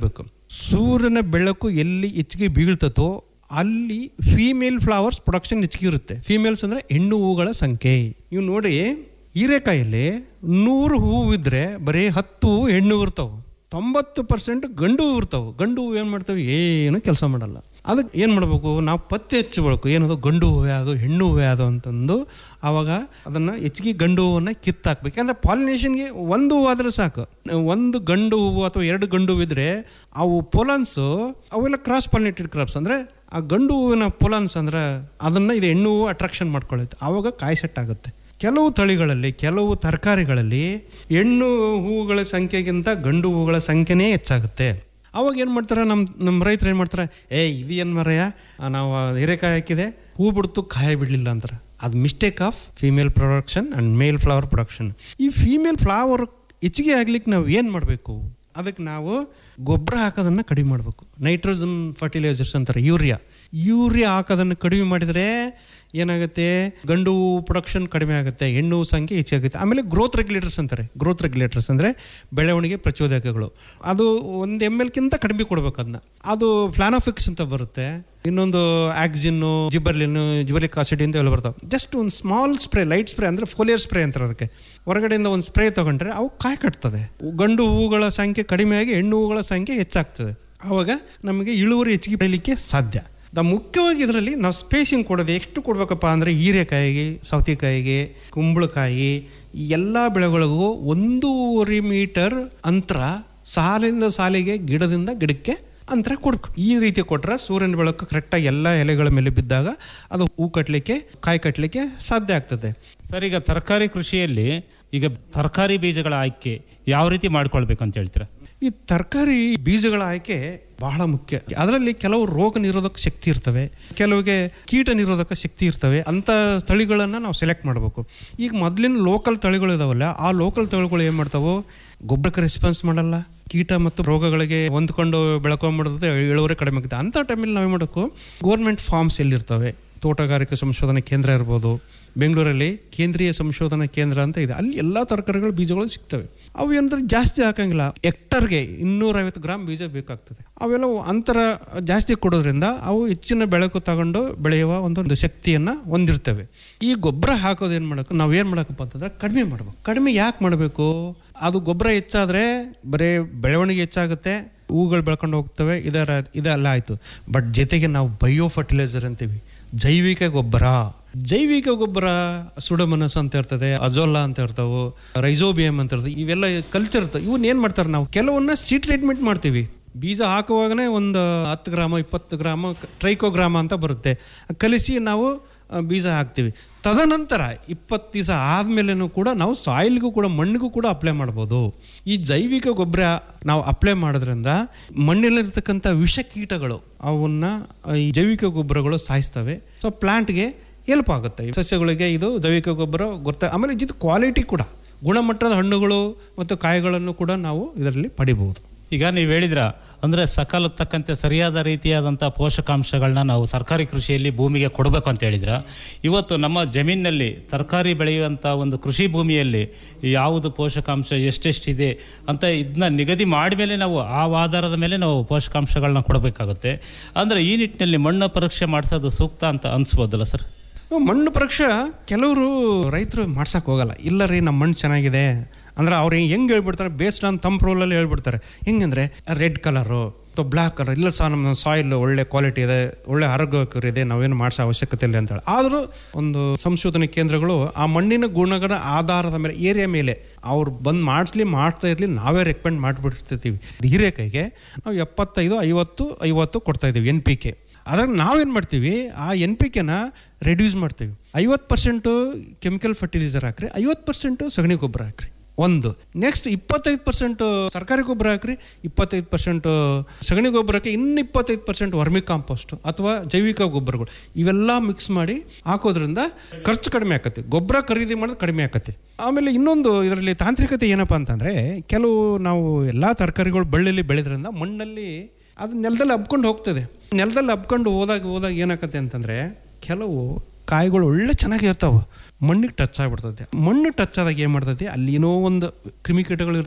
ಸೂರ್ಯನ ಬೆಳಕು ಎಲ್ಲಿ ಹೆಚ್ಚಿಗೆ ಬೀಳ್ತತೋ ಅಲ್ಲಿ ಫೀಮೇಲ್ ಫ್ಲವರ್ಸ್ ಪ್ರೊಡಕ್ಷನ್ ಹೆಚ್ಚಿಗೆ ಇರುತ್ತೆ ಫೀಮೇಲ್ಸ್ ಅಂದರೆ ಹೆಣ್ಣು ಹೂಗಳ ಸಂಖ್ಯೆ ನೀವು ನೋಡಿ ಹೀರೆಕಾಯಲ್ಲಿ ನೂರು ಹೂವು ಇದ್ರೆ ಬರೀ ಹತ್ತು ಹೂವು ಹೆಣ್ಣು ಇರ್ತಾವೆ ತೊಂಬತ್ತು ಪರ್ಸೆಂಟ್ ಗಂಡು ಹೂವು ಇರ್ತಾವೆ ಗಂಡು ಹೂವು ಏನು ಮಾಡ್ತವೆ ಏನು ಕೆಲಸ ಮಾಡಲ್ಲ ಅದಕ್ಕೆ ಏನು ಮಾಡಬೇಕು ನಾವು ಪತ್ತೆ ಹಚ್ಚಬೇಕು ಏನದು ಗಂಡು ಹೂವೇ ಅದು ಹೆಣ್ಣು ಹೂವೇ ಅದು ಅಂತಂದು ಆವಾಗ ಅದನ್ನು ಹೆಚ್ಚಿಗೆ ಗಂಡು ಹೂವನ್ನು ಕಿತ್ತಾಕ್ಬೇಕು ಯಾಕಂದ್ರೆ ಪಾಲಿನೇಷನ್ಗೆ ಒಂದು ಹೂವು ಆದ್ರೆ ಸಾಕು ಒಂದು ಗಂಡು ಹೂವು ಅಥವಾ ಎರಡು ಗಂಡು ಹೂವು ಇದ್ರೆ ಅವು ಪೊಲನ್ಸು ಅವೆಲ್ಲ ಕ್ರಾಸ್ ಪಾಲಿನೇಟೆಡ್ ಕ್ರಾಪ್ಸ್ ಅಂದರೆ ಆ ಗಂಡು ಹೂವಿನ ಪೊಲನ್ಸ್ ಅಂದ್ರೆ ಅದನ್ನು ಇದು ಹೆಣ್ಣು ಹೂವು ಅಟ್ರಾಕ್ಷನ್ ಮಾಡ್ಕೊಳ್ಳುತ್ತೆ ಆವಾಗ ಕಾಯಿ ಸೆಟ್ ಆಗುತ್ತೆ ಕೆಲವು ತಳಿಗಳಲ್ಲಿ ಕೆಲವು ತರಕಾರಿಗಳಲ್ಲಿ ಹೆಣ್ಣು ಹೂವುಗಳ ಸಂಖ್ಯೆಗಿಂತ ಗಂಡು ಹೂವುಗಳ ಸಂಖ್ಯೆನೇ ಹೆಚ್ಚಾಗುತ್ತೆ ಅವಾಗ ಏನು ಮಾಡ್ತಾರೆ ನಮ್ಮ ನಮ್ಮ ರೈತರು ಏನು ಮಾಡ್ತಾರೆ ಏ ಇದು ಏನು ಮರಯ್ಯ ಆ, ನಾವು ಹೀರೆಕಾಯಿ ಹಾಕಿದೆ ಹೂ ಬಿಡ್ತು ಕಾಯಿ ಬಿಡಲಿಲ್ಲ ಅಂತಾರೆ ಅದು mistake of female production and male flower production ಈ ಫೀಮೇಲ್ ಫ್ಲವರ್ ಹೆಚ್ಚಿಗೆ ಆಗ್ಲಿಕ್ಕೆ ನಾವು ಏನು ಮಾಡಬೇಕು ಅದಕ್ಕೆ ನಾವು ಗೊಬ್ಬರ ಹಾಕೋದನ್ನು ಕಡಿಮೆ ಮಾಡಬೇಕು ನೈಟ್ರೋಜನ್ ಫರ್ಟಿಲೈಸರ್ಸ್ ಅಂತಾರೆ ಯೂರಿಯಾ ಯೂರಿಯಾ ಹಾಕೋದನ್ನು ಕಡಿಮೆ ಮಾಡಿದರೆ ಏನಾಗುತ್ತೆ ಗಂಡು ಪ್ರೊಡಕ್ಷನ್ ಕಡಿಮೆ ಆಗುತ್ತೆ ಹೆಣ್ಣು ಸಂಖ್ಯೆ ಹೆಚ್ಚಾಗುತ್ತೆ ಆಮೇಲೆ ಗ್ರೋತ್ ರೆಗ್ಯುಲೇಟರ್ಸ್ ಅಂತಾರೆ ಗ್ರೋತ್ ರೆಗ್ಯುಲೇಟರ್ಸ್ ಅಂದರೆ ಬೆಳವಣಿಗೆ ಪ್ರಚೋದಕಗಳು ಅದು ಒಂದು ಎಮ್ ಎಲ್ಗಿಂತ ಕಡಿಮೆ ಕೊಡ್ಬೇಕು ಅದನ್ನ ಅದು ಫ್ಲಾನೋಫಿಕ್ಸ್ ಅಂತ ಬರುತ್ತೆ ಇನ್ನೊಂದು ಆಕ್ಸಿನ್ನು ಜಿಬರ್ಲಿನ್ ಜಿಬರಿಕ್ ಆಸಿಡ್ ಅಂತ ಎಲ್ಲ ಬರ್ತಾವೆ ಜಸ್ಟ್ ಒಂದು ಸ್ಮಾಲ್ ಸ್ಪ್ರೇ ಲೈಟ್ ಸ್ಪ್ರೇ ಅಂದರೆ ಫೋಲಿಯರ್ ಸ್ಪ್ರೇ ಅಂತಾರೆ ಅದಕ್ಕೆ ಹೊರಗಡೆಯಿಂದ ಒಂದು ಸ್ಪ್ರೇ ತಗೊಂಡ್ರೆ ಅವು ಕಾಯಿ ಕಟ್ತದೆ ಗಂಡು ಹೂಗಳ ಸಂಖ್ಯೆ ಕಡಿಮೆಯಾಗಿ ಹೆಣ್ಣು ಹೂಗಳ ಸಂಖ್ಯೆ ಹೆಚ್ಚಾಗ್ತದೆ ಆವಾಗ ನಮಗೆ ಇಳುವರಿ ಹೆಚ್ಚಿಗೆ ಬೆಳೀಲಿಕ್ಕೆ ಸಾಧ್ಯ ದ ಮುಖ್ಯವಾಗಿ ಇದರಲ್ಲಿ ನಾವು ಸ್ಪೇಸಿಂಗ್ ಕೊಡೋದು ಎಷ್ಟು ಕೊಡ್ಬೇಕಪ್ಪ ಅಂದರೆ ಹೀರೆಕಾಯಿಗೆ ಸೌತೆಕಾಯಿಗೆ ಕುಂಬಳಕಾಯಿ ಈ ಎಲ್ಲ ಬೆಳೆಗಳಿಗೂ ಒಂದೂವರೆ ಮೀಟರ್ ಅಂತರ ಸಾಲಿಂದ ಸಾಲಿಗೆ ಗಿಡದಿಂದ ಗಿಡಕ್ಕೆ ಅಂತರ ಕೊಡ್ಬೇಕು ಈ ರೀತಿ ಕೊಟ್ಟರೆ ಸೂರ್ಯನ ಬೆಳಕು ಕರೆಕ್ಟಾಗಿ ಎಲ್ಲ ಎಲೆಗಳ ಮೇಲೆ ಬಿದ್ದಾಗ ಅದು ಹೂ ಕಟ್ಟಲಿಕ್ಕೆ ಕಾಯಿ ಕಟ್ಟಲಿಕ್ಕೆ ಸಾಧ್ಯ ಆಗ್ತದೆ ಸರ್ ಈಗ ತರಕಾರಿ ಕೃಷಿಯಲ್ಲಿ ಈಗ ತರಕಾರಿ ಬೀಜಗಳ ಆಯ್ಕೆ ಯಾವ ರೀತಿ ಮಾಡ್ಕೊಳ್ಬೇಕು ಅಂತ ಹೇಳ್ತೀರಾ ಈ ತರಕಾರಿ ಬೀಜಗಳ ಆಯ್ಕೆ ಬಹಳ ಮುಖ್ಯ ಅದರಲ್ಲಿ ಕೆಲವು ರೋಗ ನಿರೋಧಕ ಶಕ್ತಿ ಇರ್ತವೆ ಕೆಲವಿಗೆ ಕೀಟ ನಿರೋಧಕ ಶಕ್ತಿ ಇರ್ತವೆ ಅಂತ ತಳಿಗಳನ್ನು ನಾವು ಸೆಲೆಕ್ಟ್ ಮಾಡಬೇಕು ಈಗ ಮೊದಲಿನ ಲೋಕಲ್ ತಳಿಗಳು ಇದಾವಲ್ಲ ಆ ಲೋಕಲ್ ತಳಿಗಳು ಏನು ಮಾಡ್ತಾವೋ ಗೊಬ್ಬರಕ್ಕೆ ರೆಸ್ಪಾನ್ಸ್ ಮಾಡಲ್ಲ ಕೀಟ ಮತ್ತು ರೋಗಗಳಿಗೆ ಹೊಂದ್ಕೊಂಡು ಬೆಳ್ಕೊಂಡ್ಬಿಡುತ್ತೆ ಇಳುವರಿ ಕಡಿಮೆ ಆಗುತ್ತೆ ಅಂಥ ಟೈಮಲ್ಲಿ ನಾವು ಏನು ಮಾಡಬೇಕು ಗೋರ್ಮೆಂಟ್ ಫಾರ್ಮ್ಸ್ ಎಲ್ಲಿರ್ತವೆ ತೋಟಗಾರಿಕೆ ಸಂಶೋಧನಾ ಕೇಂದ್ರ ಇರ್ಬೋದು ಬೆಂಗಳೂರಲ್ಲಿ ಕೇಂದ್ರೀಯ ಸಂಶೋಧನಾ ಕೇಂದ್ರ ಅಂತ ಇದೆ ಅಲ್ಲಿ ಎಲ್ಲ ತರಕಾರಿಗಳ ಬೀಜಗಳು ಸಿಗ್ತವೆ ಅವು ಏನಂದ್ರೆ ಜಾಸ್ತಿ ಹಾಕಂಗಿಲ್ಲ ಹೆಕ್ಟರ್ಗೆ ಇನ್ನೂರೈವತ್ತು ಗ್ರಾಮ್ ಬೀಜ ಬೇಕಾಗ್ತದೆ ಅವೆಲ್ಲ ಅಂತರ ಜಾಸ್ತಿ ಕೊಡೋದ್ರಿಂದ ಅವು ಹೆಚ್ಚಿನ ಬೆಳಕು ತಗೊಂಡು ಬೆಳೆಯುವ ಒಂದು ಶಕ್ತಿಯನ್ನು ಹೊಂದಿರ್ತವೆ ಈ ಗೊಬ್ಬರ ಹಾಕೋದು ಏನು ಮಾಡಬೇಕು ನಾವು ಏನು ಮಾಡಬೇಕಪ್ಪ ಅಂತಂದ್ರೆ ಕಡಿಮೆ ಮಾಡಬೇಕು ಕಡಿಮೆ ಯಾಕೆ ಮಾಡಬೇಕು ಅದು ಗೊಬ್ಬರ ಹೆಚ್ಚಾದರೆ ಬರೀ ಬೆಳವಣಿಗೆ ಹೆಚ್ಚಾಗುತ್ತೆ ಹೂಗಳು ಬೆಳ್ಕೊಂಡು ಹೋಗ್ತವೆ ಇದರ ಇದೆಲ್ಲ ಆಯಿತು ಬಟ್ ಜೊತೆಗೆ ನಾವು ಬಯೋ ಫರ್ಟಿಲೈಸರ್ ಅಂತೀವಿ ಜೈವಿಕ ಗೊಬ್ಬರ ಜೈವಿಕ ಗೊಬ್ಬರ ಸುಡಮನಸ್ ಅಂತ ಇರ್ತದೆ ಅಜೋಲಾ ಅಂತ ಇರ್ತಾವೆ ರೈಸೋಬಿಯಂ ಅಂತ ಇರ್ತದೆ ಇವೆಲ್ಲ ಕಲ್ಚರ್ ಇರ್ತವೆ ಇವನ್ನ ಏನು ಮಾಡ್ತಾರೆ ನಾವು ಕೆಲವನ್ನ ಸಿ ಟ್ರೀಟ್ಮೆಂಟ್ ಮಾಡ್ತೀವಿ ಬೀಜ ಹಾಕುವಾಗನೇ ಒಂದು ಹತ್ತು ಗ್ರಾಮ ಇಪ್ಪತ್ತು ಗ್ರಾಮ ಟ್ರೈಕೋಗ್ರಾಮ ಅಂತ ಬರುತ್ತೆ ಕಲಿಸಿ ನಾವು ಆ, ಬೀಜ ಹಾಕ್ತೀವಿ ತದನಂತರ ಇಪ್ಪತ್ತು ದಿವಸ ಆದಮೇಲೆನೂ ಕೂಡ ನಾವು ಸಾಯಿಲ್ಗೂ ಕೂಡ ಮಣ್ಣಿಗೂ ಕೂಡ ಅಪ್ಲೈ ಮಾಡ್ಬೋದು ಈ ಜೈವಿಕ ಗೊಬ್ಬರ ನಾವು ಅಪ್ಲೈ ಮಾಡೋದ್ರಿಂದ ಮಣ್ಣಿನಲ್ಲಿರ್ತಕ್ಕಂಥ ವಿಷ ಕೀಟಗಳು ಅವನ್ನ ಈ ಜೈವಿಕ ಗೊಬ್ಬರಗಳು ಸಾಯಿಸ್ತವೆ ಸೊ ಪ್ಲಾಂಟ್ಗೆ ಹೆಲ್ಪ್ ಆಗುತ್ತೆ ಈ ಸಸ್ಯಗಳಿಗೆ ಇದು ಜೈವಿಕ ಗೊಬ್ಬರ ಗೊತ್ತ ಆಮೇಲೆ ಇದು ಕ್ವಾಲಿಟಿ ಕೂಡ ಗುಣಮಟ್ಟದ ಹಣ್ಣುಗಳು ಮತ್ತು ಕಾಯಿಗಳನ್ನು ಕೂಡ ನಾವು ಇದರಲ್ಲಿ ಪಡಿಬಹುದು ಈಗ ನೀವು ಹೇಳಿದ್ರ ಅಂದ್ರೆ ಸಕಾಲಕ್ಕೆ ತಕ್ಕಂತೆ ಸರಿಯಾದ ರೀತಿಯಾದಂಥ ಪೋಷಕಾಂಶಗಳನ್ನ ನಾವು ಸರ್ಕಾರಿ ಕೃಷಿಯಲ್ಲಿ ಭೂಮಿಗೆ ಕೊಡಬೇಕು ಅಂತ ಹೇಳಿದ್ರ ಇವತ್ತು ನಮ್ಮ ಜಮೀನಿನಲ್ಲಿ ತರಕಾರಿ ಬೆಳೆಯುವಂಥ ಒಂದು ಕೃಷಿ ಭೂಮಿಯಲ್ಲಿ ಯಾವುದು ಪೋಷಕಾಂಶ ಎಷ್ಟೆಷ್ಟಿದೆ ಅಂತ ಇದನ್ನ ನಿಗದಿ ಮಾಡಿದ್ಮೇಲೆ ನಾವು ಆ ಆಧಾರದ ಮೇಲೆ ನಾವು ಪೋಷಕಾಂಶಗಳನ್ನ ಕೊಡಬೇಕಾಗುತ್ತೆ ಅಂದ್ರೆ ಈ ನಿಟ್ಟಿನಲ್ಲಿ ಮಣ್ಣು ಪರೀಕ್ಷೆ ಮಾಡಿಸೋದು ಸೂಕ್ತ ಅಂತ ಅನ್ಸ್ಬೋದಲ್ಲ ಸರ್ ಮಣ್ಣು ಪರೀಕ್ಷೆ ಕೆಲವರು ರೈತರು ಮಾಡ್ಸಕ್ಕೆ ಹೋಗಲ್ಲ ಇಲ್ಲ ರೀ ನಮ್ಮ ಮಣ್ಣು ಚೆನ್ನಾಗಿದೆ ಅಂದ್ರೆ ಅವ್ರು ಹೆಂಗೆ ಹೇಳ್ಬಿಡ್ತಾರೆ ಬೇಸ್ಡ್ ಆನ್ ತಂಪ್ ರೋಲಲ್ಲಿ ಹೇಳ್ಬಿಡ್ತಾರೆ ಹೆಂಗಂದ್ರೆ ರೆಡ್ ಕಲರು ಅಥವಾ ಬ್ಲ್ಯಾಕ್ ಕಲರ್ ಇಲ್ಲ ಸಹ ನಮ್ಮ ಸಾಯಿಲ್ ಒಳ್ಳೆ ಕ್ವಾಲಿಟಿ ಇದೆ ಒಳ್ಳೆ ಆರೋಗ್ಯಕರ ಇದೆ ನಾವೇನು ಮಾಡಿಸೋ ಅವಶ್ಯಕತೆ ಇಲ್ಲ ಅಂತೇಳಿ ಆದರೂ ಒಂದು ಸಂಶೋಧನೆ ಕೇಂದ್ರಗಳು ಆ ಮಣ್ಣಿನ ಗುಣಗಳ ಆಧಾರದ ಮೇಲೆ ಏರಿಯಾ ಮೇಲೆ ಅವ್ರು ಬಂದು ಮಾಡಿಸ್ಲಿ ಮಾಡ್ತಾ ಇರಲಿ ನಾವೇ ರೆಕಮೆಂಡ್ ಮಾಡಿಬಿಡ್ತಿರ್ತೀವಿ ಹೀರೆಕಾಯಿಗೆ ನಾವು ಎಪ್ಪತ್ತೈದು ಐವತ್ತು ಐವತ್ತು ಕೊಡ್ತಾ ಇದ್ದೀವಿ ಎನ್ ಪಿ ಕೆ ಅದ್ರಾಗ ನಾವೇನು ಮಾಡ್ತೀವಿ ಆ ಎನ್ ಪಿ ಕೆನ ರೆಡ್ಯೂಸ್ ಮಾಡ್ತೀವಿ ಐವತ್ತು ಪರ್ಸೆಂಟು ಕೆಮಿಕಲ್ ಫರ್ಟಿಲೈಸರ್ ಹಾಕ್ರಿ ಐವತ್ತು ಪರ್ಸೆಂಟು ಸಗಣಿ ಗೊಬ್ಬರ ಹಾಕ್ರಿ ಒಂದು ನೆಕ್ಸ್ಟ್ ಇಪ್ಪತ್ತೈದು ಪರ್ಸೆಂಟ್ ಸರ್ಕಾರಿ ಗೊಬ್ಬರ ಹಾಕ್ರಿ ಇಪ್ಪತ್ತೈದು ಪರ್ಸೆಂಟ್ ಸಗಣಿ ಗೊಬ್ಬರಕ್ಕೆ ಇನ್ನು ಇಪ್ಪತ್ತೈದು ಪರ್ಸೆಂಟ್ ವರ್ಮಿ ಕಾಂಪೋಸ್ಟ್ ಅಥವಾ ಜೈವಿಕ ಗೊಬ್ಬರಗಳು ಇವೆಲ್ಲ ಮಿಕ್ಸ್ ಮಾಡಿ ಹಾಕೋದ್ರಿಂದ ಖರ್ಚು ಕಡಿಮೆ ಆಕತಿ ಗೊಬ್ಬರ ಖರೀದಿ ಮಾಡೋದು ಕಡಿಮೆ ಆಕತಿ ಆಮೇಲೆ ಇನ್ನೊಂದು ಇದರಲ್ಲಿ ತಾಂತ್ರಿಕತೆ ಏನಪ್ಪಾ ಅಂತಂದ್ರೆ ಕೆಲವು ನಾವು ಎಲ್ಲಾ ತರಕಾರಿಗಳು ಬಳ್ಳಿಲಿ ಬೆಳೆದ್ರಿಂದ ಮಣ್ಣಲ್ಲಿ ಅದು ನೆಲದಲ್ಲಿ ಹಬ್ಕೊಂಡು ಹೋಗ್ತದೆ ನೆಲದಲ್ಲಿ ಹಬ್ಕೊಂಡು ಹೋದಾಗ ಹೋದಾಗ ಏನಾಕತ್ತೆ ಅಂತಂದ್ರೆ ಕೆಲವು ಕಾಯಿಗಳು ಒಳ್ಳೆ ಚೆನ್ನಾಗಿ ಇರ್ತಾವೆ ಮಣ್ಣಿಗೆ ಟಚ್ ಆಗ್ಬಿಡ್ತದೆ ಮಣ್ಣು ಟಚ್ ಆದಾಗ ಏನು ಮಾಡ್ತೈತಿ ಅಲ್ಲಿ ಏನೋ ಒಂದು ಕ್ರಿಮಿಕೀಟಗಳು ಇರ್ತವೆ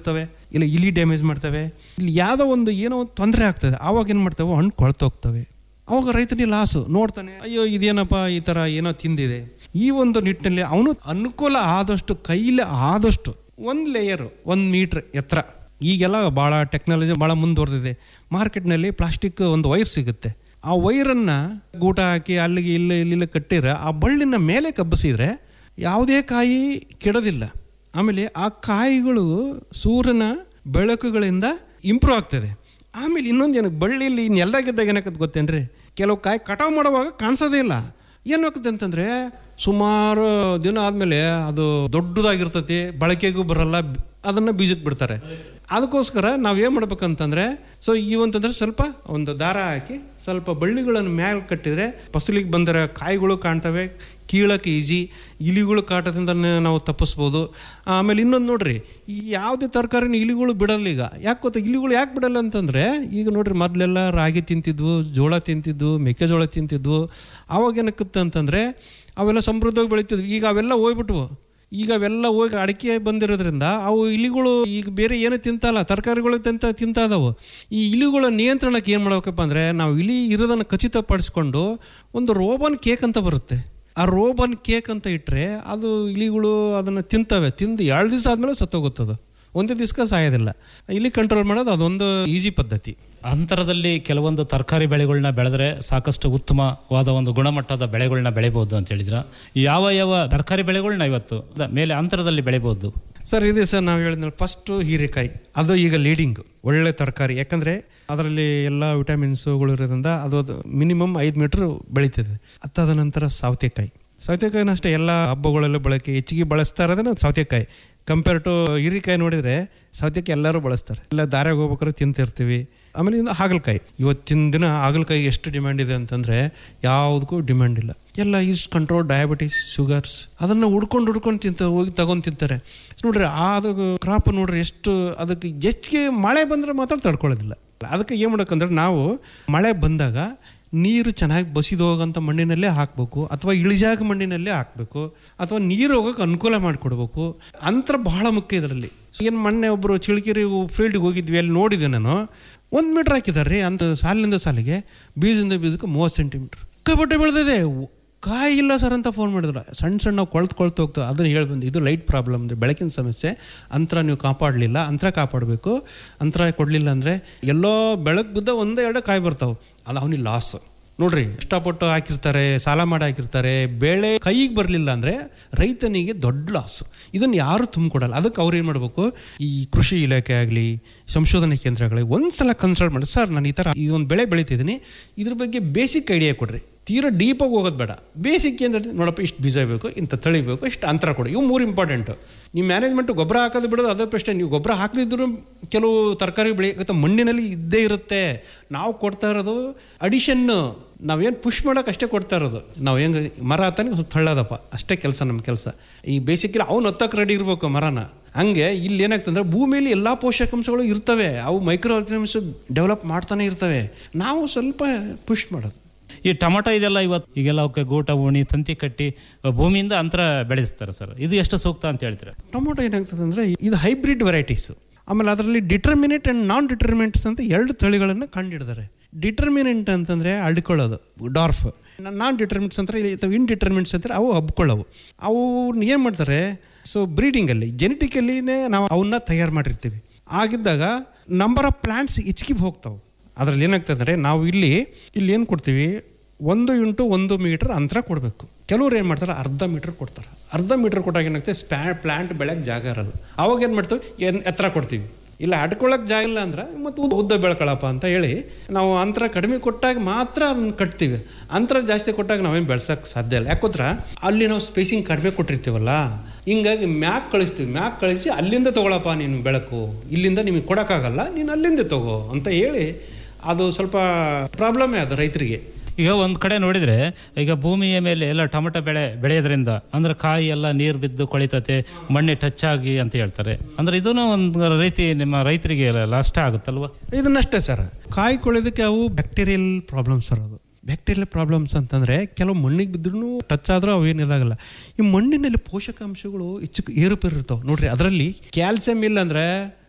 ಇಲ್ಲ ಇಲಿ ಡ್ಯಾಮೇಜ್ ಮಾಡ್ತವೆ ಇಲ್ಲಿ ಯಾವುದೋ ಒಂದು ಏನೋ ಒಂದು ತೊಂದರೆ ಆಗ್ತದೆ ಆವಾಗ ಏನು ಮಾಡ್ತವೆ ಹಣ್ಣು ಕೊಳ್ತೋಗ್ತವೆ ಅವಾಗ ರೈತನಿಗೆ ಲಾಸು ನೋಡ್ತಾನೆ ಅಯ್ಯೋ ಇದೇನಪ್ಪ ಈ ಥರ ಏನೋ ತಿಂದಿದೆ ಈ ಒಂದು ನಿಟ್ಟಿನಲ್ಲಿ ಅವನು ಅನುಕೂಲ ಆದಷ್ಟು ಕೈಲಿ ಆದಷ್ಟು ಒಂದು ಲೇಯರು ಒಂದು ಮೀಟ್ರ್ ಎತ್ತರ ಈಗೆಲ್ಲ ಭಾಳ ಟೆಕ್ನಾಲಜಿ ಭಾಳ ಮುಂದುವರೆದಿದೆ ಮಾರ್ಕೆಟ್ನಲ್ಲಿ ಪ್ಲಾಸ್ಟಿಕ್ ಒಂದು ವೈರ್ ಸಿಗುತ್ತೆ ಆ ವೈರನ್ನು ಗೂಟ ಹಾಕಿ ಅಲ್ಲಿಗೆ ಇಲ್ಲಿ ಇಲ್ಲಿ ಕಟ್ಟಿದ್ರೆ ಆ ಬಳ್ಳಿನ ಮೇಲೆ ಕಬ್ಬಿಸಿದ್ರೆ ಯಾವುದೇ ಕಾಯಿ ಕೆಡೋದಿಲ್ಲ ಆಮೇಲೆ ಆ ಕಾಯಿಗಳು ಸೂರ್ಯನ ಬೆಳಕುಗಳಿಂದ ಇಂಪ್ರೂವ್ ಆಗ್ತದೆ ಆಮೇಲೆ ಇನ್ನೊಂದು ಏನು ಬಳ್ಳಿಯಲ್ಲಿ ನೆಲ್ದಾಗಿದ್ದಾಗ ಏನಾಗತ್ತೆ ಗೊತ್ತೇನ್ರಿ ಕೆಲವು ಕಾಯಿ ಕಟಾವು ಮಾಡುವಾಗ ಕಾಣಿಸೋದೇ ಇಲ್ಲ ಏನಾಗ್ತದೆ ಅಂತಂದ್ರೆ ಸುಮಾರು ದಿನ ಆದಮೇಲೆ ಅದು ದೊಡ್ಡದಾಗಿರ್ತತಿ ಬಳಕೆಗೂ ಬರಲ್ಲ ಬ್- ಅದನ್ನ ಬೀಜಕ್ಕೆ ಬಿಡ್ತಾರೆ ಅದಕ್ಕೋಸ್ಕರ ನಾವು ಏನು ಮಾಡ್ಬೇಕಂತಂದ್ರೆ ಸೊ ಇವಂತಂದ್ರೆ ಸ್ವಲ್ಪ ಒಂದು ದಾರ ಹಾಕಿ ಸ್ವಲ್ಪ ಬಳ್ಳಿಗಳನ್ನು ಮ್ಯಾಲೆ ಕಟ್ಟಿದ್ರೆ ಫಸಲಿಗೆ ಬಂದರೆ ಕಾಯಿಗಳು ಕಾಣ್ತವೆ ಕೀಳಕ್ಕೆ ಈಜಿ ಇಲಿಗಳು ಕಾಟದಿಂದ ನಾವು ತಪ್ಪಿಸ್ಬೋದು ಆಮೇಲೆ ಇನ್ನೊಂದು ನೋಡ್ರಿ ಈ ಯಾವುದೇ ತರಕಾರಿನ ಇಲಿಗಳು ಬಿಡಲ್ಲ ಈಗ ಯಾಕೆ ಗೊತ್ತಾ ಇಲಿಗಳು ಯಾಕೆ ಬಿಡಲ್ಲ ಅಂತಂದ್ರೆ ಈಗ ನೋಡ್ರಿ ಮೊದಲೆಲ್ಲ ರಾಗಿ ತಿಂತಿದ್ವು ಜೋಳ ತಿಂತಿದ್ವು ಮೆಕ್ಕೆಜೋಳ ತಿಂತಿದ್ವು ಅವಾಗ ಏನಕ್ಕತ್ತೆ ಅಂತಂದ್ರೆ ಅವೆಲ್ಲ ಸಮೃದ್ಧವಾಗಿ ಬೆಳೀತಿದ್ವು ಈಗ ಅವೆಲ್ಲ ಹೋಗ್ಬಿಟ್ವು ಈಗ ಅವೆಲ್ಲ ಹೋಗಿ ಅಡಿಕೆ ಬಂದಿರೋದ್ರಿಂದ ಅವು ಇಲಿಗಳು ಈಗ ಬೇರೆ ಏನು ತಿಂತಲ್ಲ ತರಕಾರಿಗಳು ತಿಂತ ತಿಂತ ಇದಾವು ಈ ಇಲಿಗಳ ನಿಯಂತ್ರಣಕ್ಕೆ ಏನು ಮಾಡ್ಬೇಕಪ್ಪ ಅಂದರೆ ನಾವು ಇಲಿ ಇರೋದನ್ನು ಖಚಿತಪಡಿಸ್ಕೊಂಡು ಒಂದು ರೋಬನ್ ಕೇಕ್ ಅಂತ ಬರುತ್ತೆ ಆ ರೋಬನ್ ಕೇಕ್ ಅಂತ ಇಟ್ಟರೆ ಅದು ಇಲಿಗಳು ಅದನ್ನು ತಿಂತವೆ ತಿಂದು ಎರಡು ದಿವಸ ಆದಮೇಲೆ ಸತ್ತೋಗುತ್ತದು ಒಂದೇ ದಿವಸ ಸಾಯೋದಿಲ್ಲ ಇಲಿ ಕಂಟ್ರೋಲ್ ಮಾಡೋದು ಅದೊಂದು ಈಸಿ ಪದ್ಧತಿ ಅಂತರದಲ್ಲಿ ಕೆಲವೊಂದು ತರಕಾರಿ ಬೆಳೆಗಳನ್ನ ಬೆಳೆದ್ರೆ ಸಾಕಷ್ಟು ಉತ್ತಮವಾದ ಒಂದು ಗುಣಮಟ್ಟದ ಬೆಳೆಗಳನ್ನ ಬೆಳಿಬಹುದು ಅಂತ ಹೇಳಿದ್ರ ಯಾವ ಯಾವ ತರಕಾರಿ ಬೆಳೆಗಳನ್ನ ಇವತ್ತು ಅದ ಮೇಲೆ ಅಂತರದಲ್ಲಿ ಬೆಳಿಬಹುದು ಸರ್ ಇದೆ ಸರ್ ನಾವು ಹೇಳಿದ್ನಲ್ಲ ಫಸ್ಟು ಹೀರೆಕಾಯಿ ಅದು ಈಗ ಲೀಡಿಂಗ್ ಒಳ್ಳೆ ತರಕಾರಿ ಯಾಕಂದರೆ ಅದರಲ್ಲಿ ಎಲ್ಲ ವಿಟಮಿನ್ಸ್ಗಳು ಇರೋದ್ರಿಂದ ಅದು ಮಿನಿಮಮ್ ಐದು ಮೀಟ್ರ್ ಬೆಳೀತದೆ ಅತ್ತಾದ ನಂತರ ಸೌತೆಕಾಯಿ ಸೌತೆಕಾಯಿನ ಅಷ್ಟೇ ಎಲ್ಲ ಹಬ್ಬಗಳಲ್ಲೂ ಬಳಕೆ ಹೆಚ್ಚಿಗೆ ಬಳಸ್ತಾ ಇರೋದೇ ಸೌತೆಕಾಯಿ ಕಂಪೇರ್ ಟು ಹೀರೆಕಾಯಿ ನೋಡಿದರೆ ಸೌತೆಕಾಯಿ ಎಲ್ಲರೂ ಬಳಸ್ತಾರೆ ಎಲ್ಲ ದಾರ್ಯಾಗ ಹೋಗ್ಬೇಕಾದ್ರೆ ತಿಂತಿರ್ತೀವಿ ಆಮೇಲೆ ಇನ್ನು ಹಾಗಲಕಾಯಿ ಇವತ್ತಿನ ದಿನ ಹಾಗಲಕಾಯಿ ಎಷ್ಟು ಡಿಮ್ಯಾಂಡ್ ಇದೆ ಅಂತಂದರೆ ಯಾವುದಕ್ಕೂ ಡಿಮ್ಯಾಂಡ್ ಇಲ್ಲ ಎಲ್ಲ ಈಸ್ ಕಂಟ್ರೋಲ್ ಡಯಾಬಿಟಿಸ್ ಶುಗರ್ಸ್ ಅದನ್ನು ಹುಡ್ಕೊಂಡು ಹುಡ್ಕೊಂಡು ತಿಂತ ಹೋಗಿ ತಗೊಂಡು ತಿಂತಾರೆ ನೋಡ್ರಿ ಆ ಅದು ಕ್ರಾಪ್ ನೋಡ್ರಿ ಎಷ್ಟು ಅದಕ್ಕೆ ಹೆಚ್ಚಿಗೆ ಮಳೆ ಬಂದರೆ ಮಾತ್ರ ತಡ್ಕೊಳ್ಳೋದಿಲ್ಲ ಅದಕ್ಕೆ ಏನು ಮಾಡ್ಬೇಕಂದ್ರೆ ನಾವು ಮಳೆ ಬಂದಾಗ ನೀರು ಚೆನ್ನಾಗಿ ಬಸಿದು ಹೋಗೋಂಥ ಮಣ್ಣಿನಲ್ಲೇ ಹಾಕಬೇಕು ಅಥವಾ ಇಳಿಜಾಗ ಮಣ್ಣಿನಲ್ಲೇ ಹಾಕಬೇಕು ಅಥವಾ ನೀರು ಹೋಗೋಕೆ ಅನುಕೂಲ ಮಾಡಿಕೊಡ್ಬೇಕು ಅಂತರ ಬಹಳ ಮುಖ್ಯ ಇದರಲ್ಲಿ ಏನು ಮೊನ್ನೆ ಒಬ್ಬರು ಚಿಳಕಿರಿ ಫೀಲ್ಡ್ಗೆ ಹೋಗಿದ್ವಿ ಅಲ್ಲಿ ನೋಡಿದೆ ನಾನು ಒಂದು ಮೀಟ್ರ್ ಹಾಕಿದ್ದಾರೆ ರೀ ಅಂತ ಸಾಲಿನಿಂದ ಸಾಲಿಗೆ ಬೀಜದಿಂದ ಬೀಜಕ್ಕೆ ಮೂವತ್ತು ಸೆಂಟಿಮೀಟ್ರ್ ಸಿಕ್ಕಾಪಟ್ಟೆ ಬೆಳೆದಿದೆ ಕಾಯಿ ಇಲ್ಲ ಸರ್ ಅಂತ ಫೋನ್ ಮಾಡಿದ್ರು ಸಣ್ಣ ಸಣ್ಣ ಕೊಳ್ತು ಕೊಳ್ತು ಹೋಗ್ತದೆ ಅದನ್ನು ಹೇಳಿ ಬಂದು ಇದು ಲೈಟ್ ಪ್ರಾಬ್ಲಮ್ ಅಂದರೆ ಬೆಳಕಿನ ಸಮಸ್ಯೆ ಅಂತರ ನೀವು ಕಾಪಾಡಲಿಲ್ಲ ಅಂತರ ಕಾಪಾಡಬೇಕು ಅಂತರ ಕೊಡಲಿಲ್ಲ ಅಂದರೆ ಎಲ್ಲೋ ಬೆಳಕು ಬಿದ್ದ ಒಂದೇ ಎರಡು ಕಾಯಿ ಬರ್ತಾವೆ ಅದು ಅವನಿಗೆ ಲಾಸ್ ನೋಡ್ರಿ ಇಷ್ಟಪಟ್ಟು ಹಾಕಿರ್ತಾರೆ ಸಾಲ ಮಾಡಿ ಹಾಕಿರ್ತಾರೆ ಬೆಳೆ ಕೈಗೆ ಬರಲಿಲ್ಲ ಅಂದರೆ ರೈತನಿಗೆ ದೊಡ್ಡ ಲಾಸ್ ಇದನ್ನು ಯಾರು ತುಂಬಿಕೊಡಲ್ಲ ಅದಕ್ಕೆ ಅವ್ರು ಏನು ಮಾಡಬೇಕು ಈ ಕೃಷಿ ಇಲಾಖೆ ಆಗಲಿ ಸಂಶೋಧನೆ ಕೇಂದ್ರಗಳಿಗೆ ಒಂದ್ಸಲ ಕನ್ಸಲ್ಟ್ ಮಾಡಿ ಸರ್ ನಾನು ಈ ಥರ ಈ ಒಂದು ಬೆಳೆ ಬೆಳಿತಿದ್ದೀನಿ ಇದ್ರ ಬಗ್ಗೆ ಬೇಸಿಕ್ ಐಡಿಯಾ ಕೊಡ್ರಿ ತೀರಾ ಡೀಪಾಗಿ ಹೋಗೋದು ಬೇಡ ಬೇಸಿಕ್ ಏನು ನೋಡಪ್ಪ ಇಷ್ಟು ಬೀಜ ಬೇಕು ಇಂಥ ತಳಿ ಬೇಕು ಇಷ್ಟು ಅಂತರ ಕೊಡಿ ಇವು ಮೂರು ಇಂಪಾರ್ಟೆಂಟು ನೀವು ಮ್ಯಾನೇಜ್ಮೆಂಟ್ ಗೊಬ್ಬರ ಹಾಕೋದು ಬಿಡೋದು ಅದೇ ಪ್ರಶ್ನೆ ನೀವು ಗೊಬ್ಬರ ಹಾಕಲಿದ್ರು ಕೆಲವು ತರಕಾರಿ ಬೆಳೆಯುತ್ತೆ ಮಣ್ಣಿನಲ್ಲಿ ಇದ್ದೇ ಇರುತ್ತೆ ನಾವು ಕೊಡ್ತಾ ಇರೋದು ಅಡಿಷನ್ನು ನಾವೇನು ಪುಷ್ ಮಾಡೋಕೆ ಅಷ್ಟೇ ಕೊಡ್ತಾ ಇರೋದು ನಾವು ಹೆಂಗೆ ಮರ ಹತ್ತಾನೆ ಸ್ವಲ್ಪ ತಳ್ಳೋದಪ್ಪ ಅಷ್ಟೇ ಕೆಲಸ ನಮ್ಮ ಕೆಲಸ ಈ ಬೇಸಿಕಲಿ ಅವ್ನು ಹತ್ತಕ್ಕೆ ರೆಡಿ ಇರಬೇಕು ಮರನ ಹಂಗೆ ಇಲ್ಲಿ ಏನಾಗ್ತಂದ್ರೆ ಭೂಮಿಯಲ್ಲಿ ಎಲ್ಲ ಪೋಷಕಾಂಶಗಳು ಇರ್ತವೆ ಅವು ಮೈಕ್ರೋ ಆರ್ಗನಿಮ್ಸ್ ಡೆವಲಪ್ ಮಾಡ್ತಾನೆ ಇರ್ತವೆ ನಾವು ಸ್ವಲ್ಪ ಪುಷ್ ಮಾಡೋದು ಈ ಟೊಮೊಟೊ ಇದೆಲ್ಲ ಇವತ್ತು ಈಗೆಲ್ಲ ಅವಕ್ಕೆ ಗೂಟ ಉಣಿ ತಂತಿ ಕಟ್ಟಿ ಭೂಮಿಯಿಂದ ಅಂತರ ಬೆಳೆಸ್ತಾರೆ ಸರ್ ಇದು ಎಷ್ಟು ಸೂಕ್ತ ಅಂತ ಹೇಳ್ತೀರಾ ಟೊಮೊಟೊ ಏನಾಗ್ತದೆ ಅಂದರೆ ಇದು ಹೈಬ್ರಿಡ್ ವೆರೈಟೀಸು ಆಮೇಲೆ ಅದರಲ್ಲಿ ಡಿಟರ್ಮಿನೇಟ್ ಆ್ಯಂಡ್ ನಾನ್ ಡಿಟರ್ಮಿನೆಂಟ್ಸ್ ಅಂತ ಎರಡು ತಳಿಗಳನ್ನು ಕಂಡಿಡಿದಾರೆ ಡಿಟರ್ಮಿನೆಂಟ್ ಅಂತಂದರೆ ಅಳ್ಕೊಳ್ಳೋದು ಡಾರ್ಫ್ ನಾನ್ ಡಿಟರ್ಮಿನೆಂಟ್ಸ್ ಅಂದರೆ ಇನ್ ಡಿಟರ್ಮಿನೆಂಟ್ಸ್ ಅಂದರೆ ಅವು ಹಬ್ಕೊಳ್ಳೋವು ಅವು ಏನು ಮಾಡ್ತಾರೆ ಸೊ ಬ್ರೀಡಿಂಗಲ್ಲಿ ಜೆನೆಟಿಕಲ್ಲಿನೇ ನಾವು ಅವನ್ನ ತಯಾರು ಮಾಡಿರ್ತೀವಿ ಆಗಿದ್ದಾಗ ನಂಬರ್ ಆಫ್ ಪ್ಲಾಂಟ್ಸ್ ಹೆಚ್ಚಿಗೆ ಹೋಗ್ತಾವೆ ಅದರಲ್ಲಿ ಏನಾಗ್ತದೆ ಅಂದರೆ ನಾವು ಇಲ್ಲಿ ಇಲ್ಲಿ ಏನು ಕೊಡ್ತೀವಿ ಒಂದು ಇಂಟು ಒಂದು ಮೀಟರ್ ಅಂತರ ಕೊಡಬೇಕು ಕೆಲವ್ರು ಏನು ಮಾಡ್ತಾರೆ ಅರ್ಧ ಮೀಟರ್ ಕೊಡ್ತಾರೆ ಅರ್ಧ ಮೀಟರ್ ಕೊಟ್ಟಾಗ ಏನಾಗ್ತದೆ ಸ್ಪ್ಯಾ ಪ್ಲಾಂಟ್ ಬೆಳೆಯೋಕ್ಕೆ ಜಾಗ ಇರಲ್ಲ ಅವಾಗ ಏನು ಮಾಡ್ತೀವಿ ಏನು ಎತ್ತರ ಕೊಡ್ತೀವಿ ಇಲ್ಲ ಅಡ್ಕೊಳ್ಳೋಕೆ ಜಾಗ ಇಲ್ಲ ಅಂದ್ರೆ ಮತ್ತು ಉದ್ದ- ಉದ್ದ ಬೆಳ್ಕೊಳಪ್ಪ ಅಂತ ಹೇಳಿ ನಾವು ಅಂತರ ಕಡಿಮೆ ಕೊಟ್ಟಾಗ ಮಾತ್ರ ಅದನ್ನ ಕಟ್ತೀವಿ ಅಂತರ ಜಾಸ್ತಿ ಕೊಟ್ಟಾಗ ನಾವೇನು ಬೆಳ್ಸೋಕ್ಕೆ ಸಾಧ್ಯ ಇಲ್ಲ ಯಾಕೋತ್ರ ಅಲ್ಲಿ ನಾವು ಸ್ಪೇಸಿಂಗ್ ಕಡಿಮೆ ಕೊಟ್ಟಿರ್ತೀವಲ್ಲ ಹಿಂಗಾಗಿ ಮ್ಯಾಕ್ ಕಳಿಸ್ತೀವಿ ಮ್ಯಾಕ್ ಕಳಿಸಿ ಅಲ್ಲಿಂದ ತಗೊಳಪ್ಪ ನೀನು ಬೆಳಕು ಇಲ್ಲಿಂದ ನಿಮಗೆ ಕೊಡೋಕ್ಕಾಗಲ್ಲ ನೀನು ಅಲ್ಲಿಂದ ತಗೋ ಅಂತ ಹೇಳಿ ಅದು ಸ್ವಲ್ಪ ಪ್ರಾಬ್ಲಮ್ಮೇ ಅದು ರೈತರಿಗೆ ಈಗ ಒಂದ್ ಕಡೆ ನೋಡಿದ್ರೆ ಈಗ ಭೂಮಿಯ ಮೇಲೆ ಎಲ್ಲ ಟೊಮೆಟೊ ಬೆಳೆ ಬೆಳೆಯೋದ್ರಿಂದ ಅಂದ್ರೆ ಕಾಯಿ ಎಲ್ಲ ನೀರು ಬಿದ್ದು ಕೊಳಿತತೆ ಮಣ್ಣೆ ಟಚ್ ಆಗಿ ಅಂತ ಹೇಳ್ತಾರೆ ಅಂದ್ರೆ ಇದೂ ಒಂದು ರೀತಿ ನಿಮ್ಮ ರೈತರಿಗೆ ನಷ್ಟ ಆಗುತ್ತಲ್ವಾ ಇದನ್ನಷ್ಟೇ ಸರ್ ಕಾಯಿ ಕೊಳೋದಕ್ಕೆ ಅವು ಬ್ಯಾಕ್ಟೀರಿಯಲ್ ಪ್ರಾಬ್ಲಮ್ಸ್ ಸರ್ ಅದು ಬ್ಯಾಕ್ಟೀರಿಯಲ್ ಪ್ರಾಬ್ಲಮ್ಸ್ ಅಂತಂದರೆ ಕೆಲವು ಮಣ್ಣಿಗೆ ಬಿದ್ದರೂ ಟಚ್ ಆದರೂ ಅವು ಏನು ಇದಾಗಲ್ಲ ಈ ಮಣ್ಣಿನಲ್ಲಿ ಪೋಷಕಾಂಶಗಳು ಹೆಚ್ಚು ಏರುಪೇರು ಇರ್ತಾವೆ ನೋಡ್ರಿ ಅದರಲ್ಲಿ ಕ್ಯಾಲ್ಸಿಯಂ ಇಲ್ಲ ಅಂದರೆ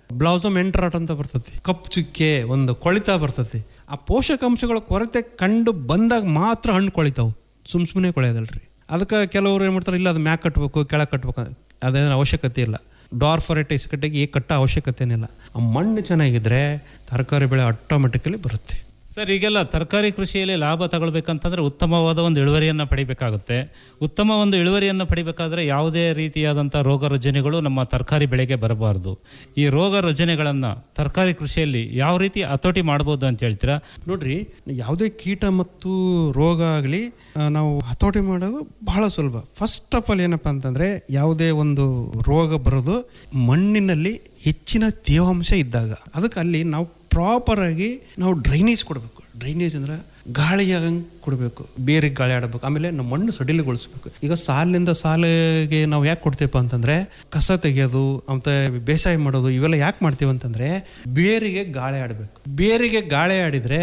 ಬ್ಲೌಸಮ್ ಎಂಟ್ರಾಟ್ ಅಂತ ಬರ್ತತಿ ಕಪ್ಪು ಚುಕ್ಕೆ ಒಂದು ಕೊಳಿತ ಬರ್ತತಿ ಆ ಪೋಷಕಾಂಶಗಳ ಕೊರತೆ ಕಂಡು ಬಂದಾಗ ಮಾತ್ರ ಹಣ್ಣು ಕೊಳಿತಾವು ಸುಮ್ ಸುಮ್ಮನೆ ಕೊಳೆಯೋದಲ್ರಿ ಅದಕ್ಕೆ ಕೆಲವರು ಏನು ಮಾಡ್ತಾರೆ ಇಲ್ಲ ಅದು ಮ್ಯಾಕ್ ಕಟ್ಟಬೇಕು ಕೆಳಗೆ ಕಟ್ಬೇಕು ಅದೇನು ಅವಶ್ಯಕತೆ ಇಲ್ಲ ಡಾರ್ ಫಾರೆಟೈಸ್ ಕಟ್ಟಿಗೆ ಈ ಕಟ್ಟ ಅವಶ್ಯಕತೆನಿಲ್ಲ ಆ ಮಣ್ಣು ಚೆನ್ನಾಗಿದ್ರೆ ತರಕಾರಿ ಬೆಳೆ ಆಟೋಮೆಟಿಕಲಿ ಬರುತ್ತೆ ಸರ್ ಈಗೆಲ್ಲ ತರಕಾರಿ ಕೃಷಿಯಲ್ಲಿ ಲಾಭ ತಗೊಳ್ಬೇಕಂತಂದ್ರೆ ಉತ್ತಮವಾದ ಒಂದು ಇಳುವರಿಯನ್ನು ಪಡಿಬೇಕಾಗುತ್ತೆ ಉತ್ತಮ ಒಂದು ಇಳುವರಿಯನ್ನು ಪಡಿಬೇಕಾದ್ರೆ ಯಾವುದೇ ರೀತಿಯಾದಂಥ ರೋಗ ರುಜಿನಗಳು ನಮ್ಮ ತರಕಾರಿ ಬೆಳೆಗೆ ಬರಬಾರ್ದು ಈ ರೋಗ ರುಜಿನಗಳನ್ನು ತರಕಾರಿ ಕೃಷಿಯಲ್ಲಿ ಯಾವ ರೀತಿ ಹತೋಟಿ ಮಾಡ್ಬೋದು ಅಂತ ಹೇಳ್ತೀರಾ ನೋಡ್ರಿ ಯಾವುದೇ ಕೀಟ ಮತ್ತು ರೋಗ ಆಗಲಿ ನಾವು ಹತೋಟಿ ಮಾಡೋದು ಬಹಳ ಸುಲಭ ಫಸ್ಟ್ ಆಫ್ ಆಲ್ ಏನಪ್ಪ ಅಂತಂದ್ರೆ ಯಾವುದೇ ಒಂದು ರೋಗ ಬರೋದು ಮಣ್ಣಿನಲ್ಲಿ ಹೆಚ್ಚಿನ ತೇವಾಂಶ ಇದ್ದಾಗ ಅದಕ್ಕೆ ಅಲ್ಲಿ ನಾವು ಪ್ರಾಪರ್ ಆಗಿ ನಾವು ಡ್ರೈನೇಜ್ ಕೊಡಬೇಕು ಡ್ರೈನೇಜ್ ಅಂದ್ರೆ ಗಾಳಿ ಆಗಂಗೆ ಕೊಡಬೇಕು ಬೇರೆ ಗಾಳಿ ಆಡಬೇಕು ಆಮೇಲೆ ನಮ್ಮ ಮಣ್ಣು ಸಡಿಲಗೊಳಿಸ್ಬೇಕು ಈಗ ಸಾಲಿನಿಂದ ಸಾಲಿಗೆ ನಾವು ಯಾಕೆ ಕೊಡ್ತೀವಪ್ಪ ಅಂತಂದ್ರೆ ಕಸ ತೆಗೆಯೋದು ಮತ್ತೆ ಬೇಸಾಯ ಮಾಡೋದು ಇವೆಲ್ಲ ಯಾಕೆ ಮಾಡ್ತೀವಿ ಅಂತಂದ್ರೆ ಬೇರಿಗೆ ಗಾಳಿ ಆಡಬೇಕು ಬೇರಿಗೆ ಗಾಳಿ ಆಡಿದ್ರೆ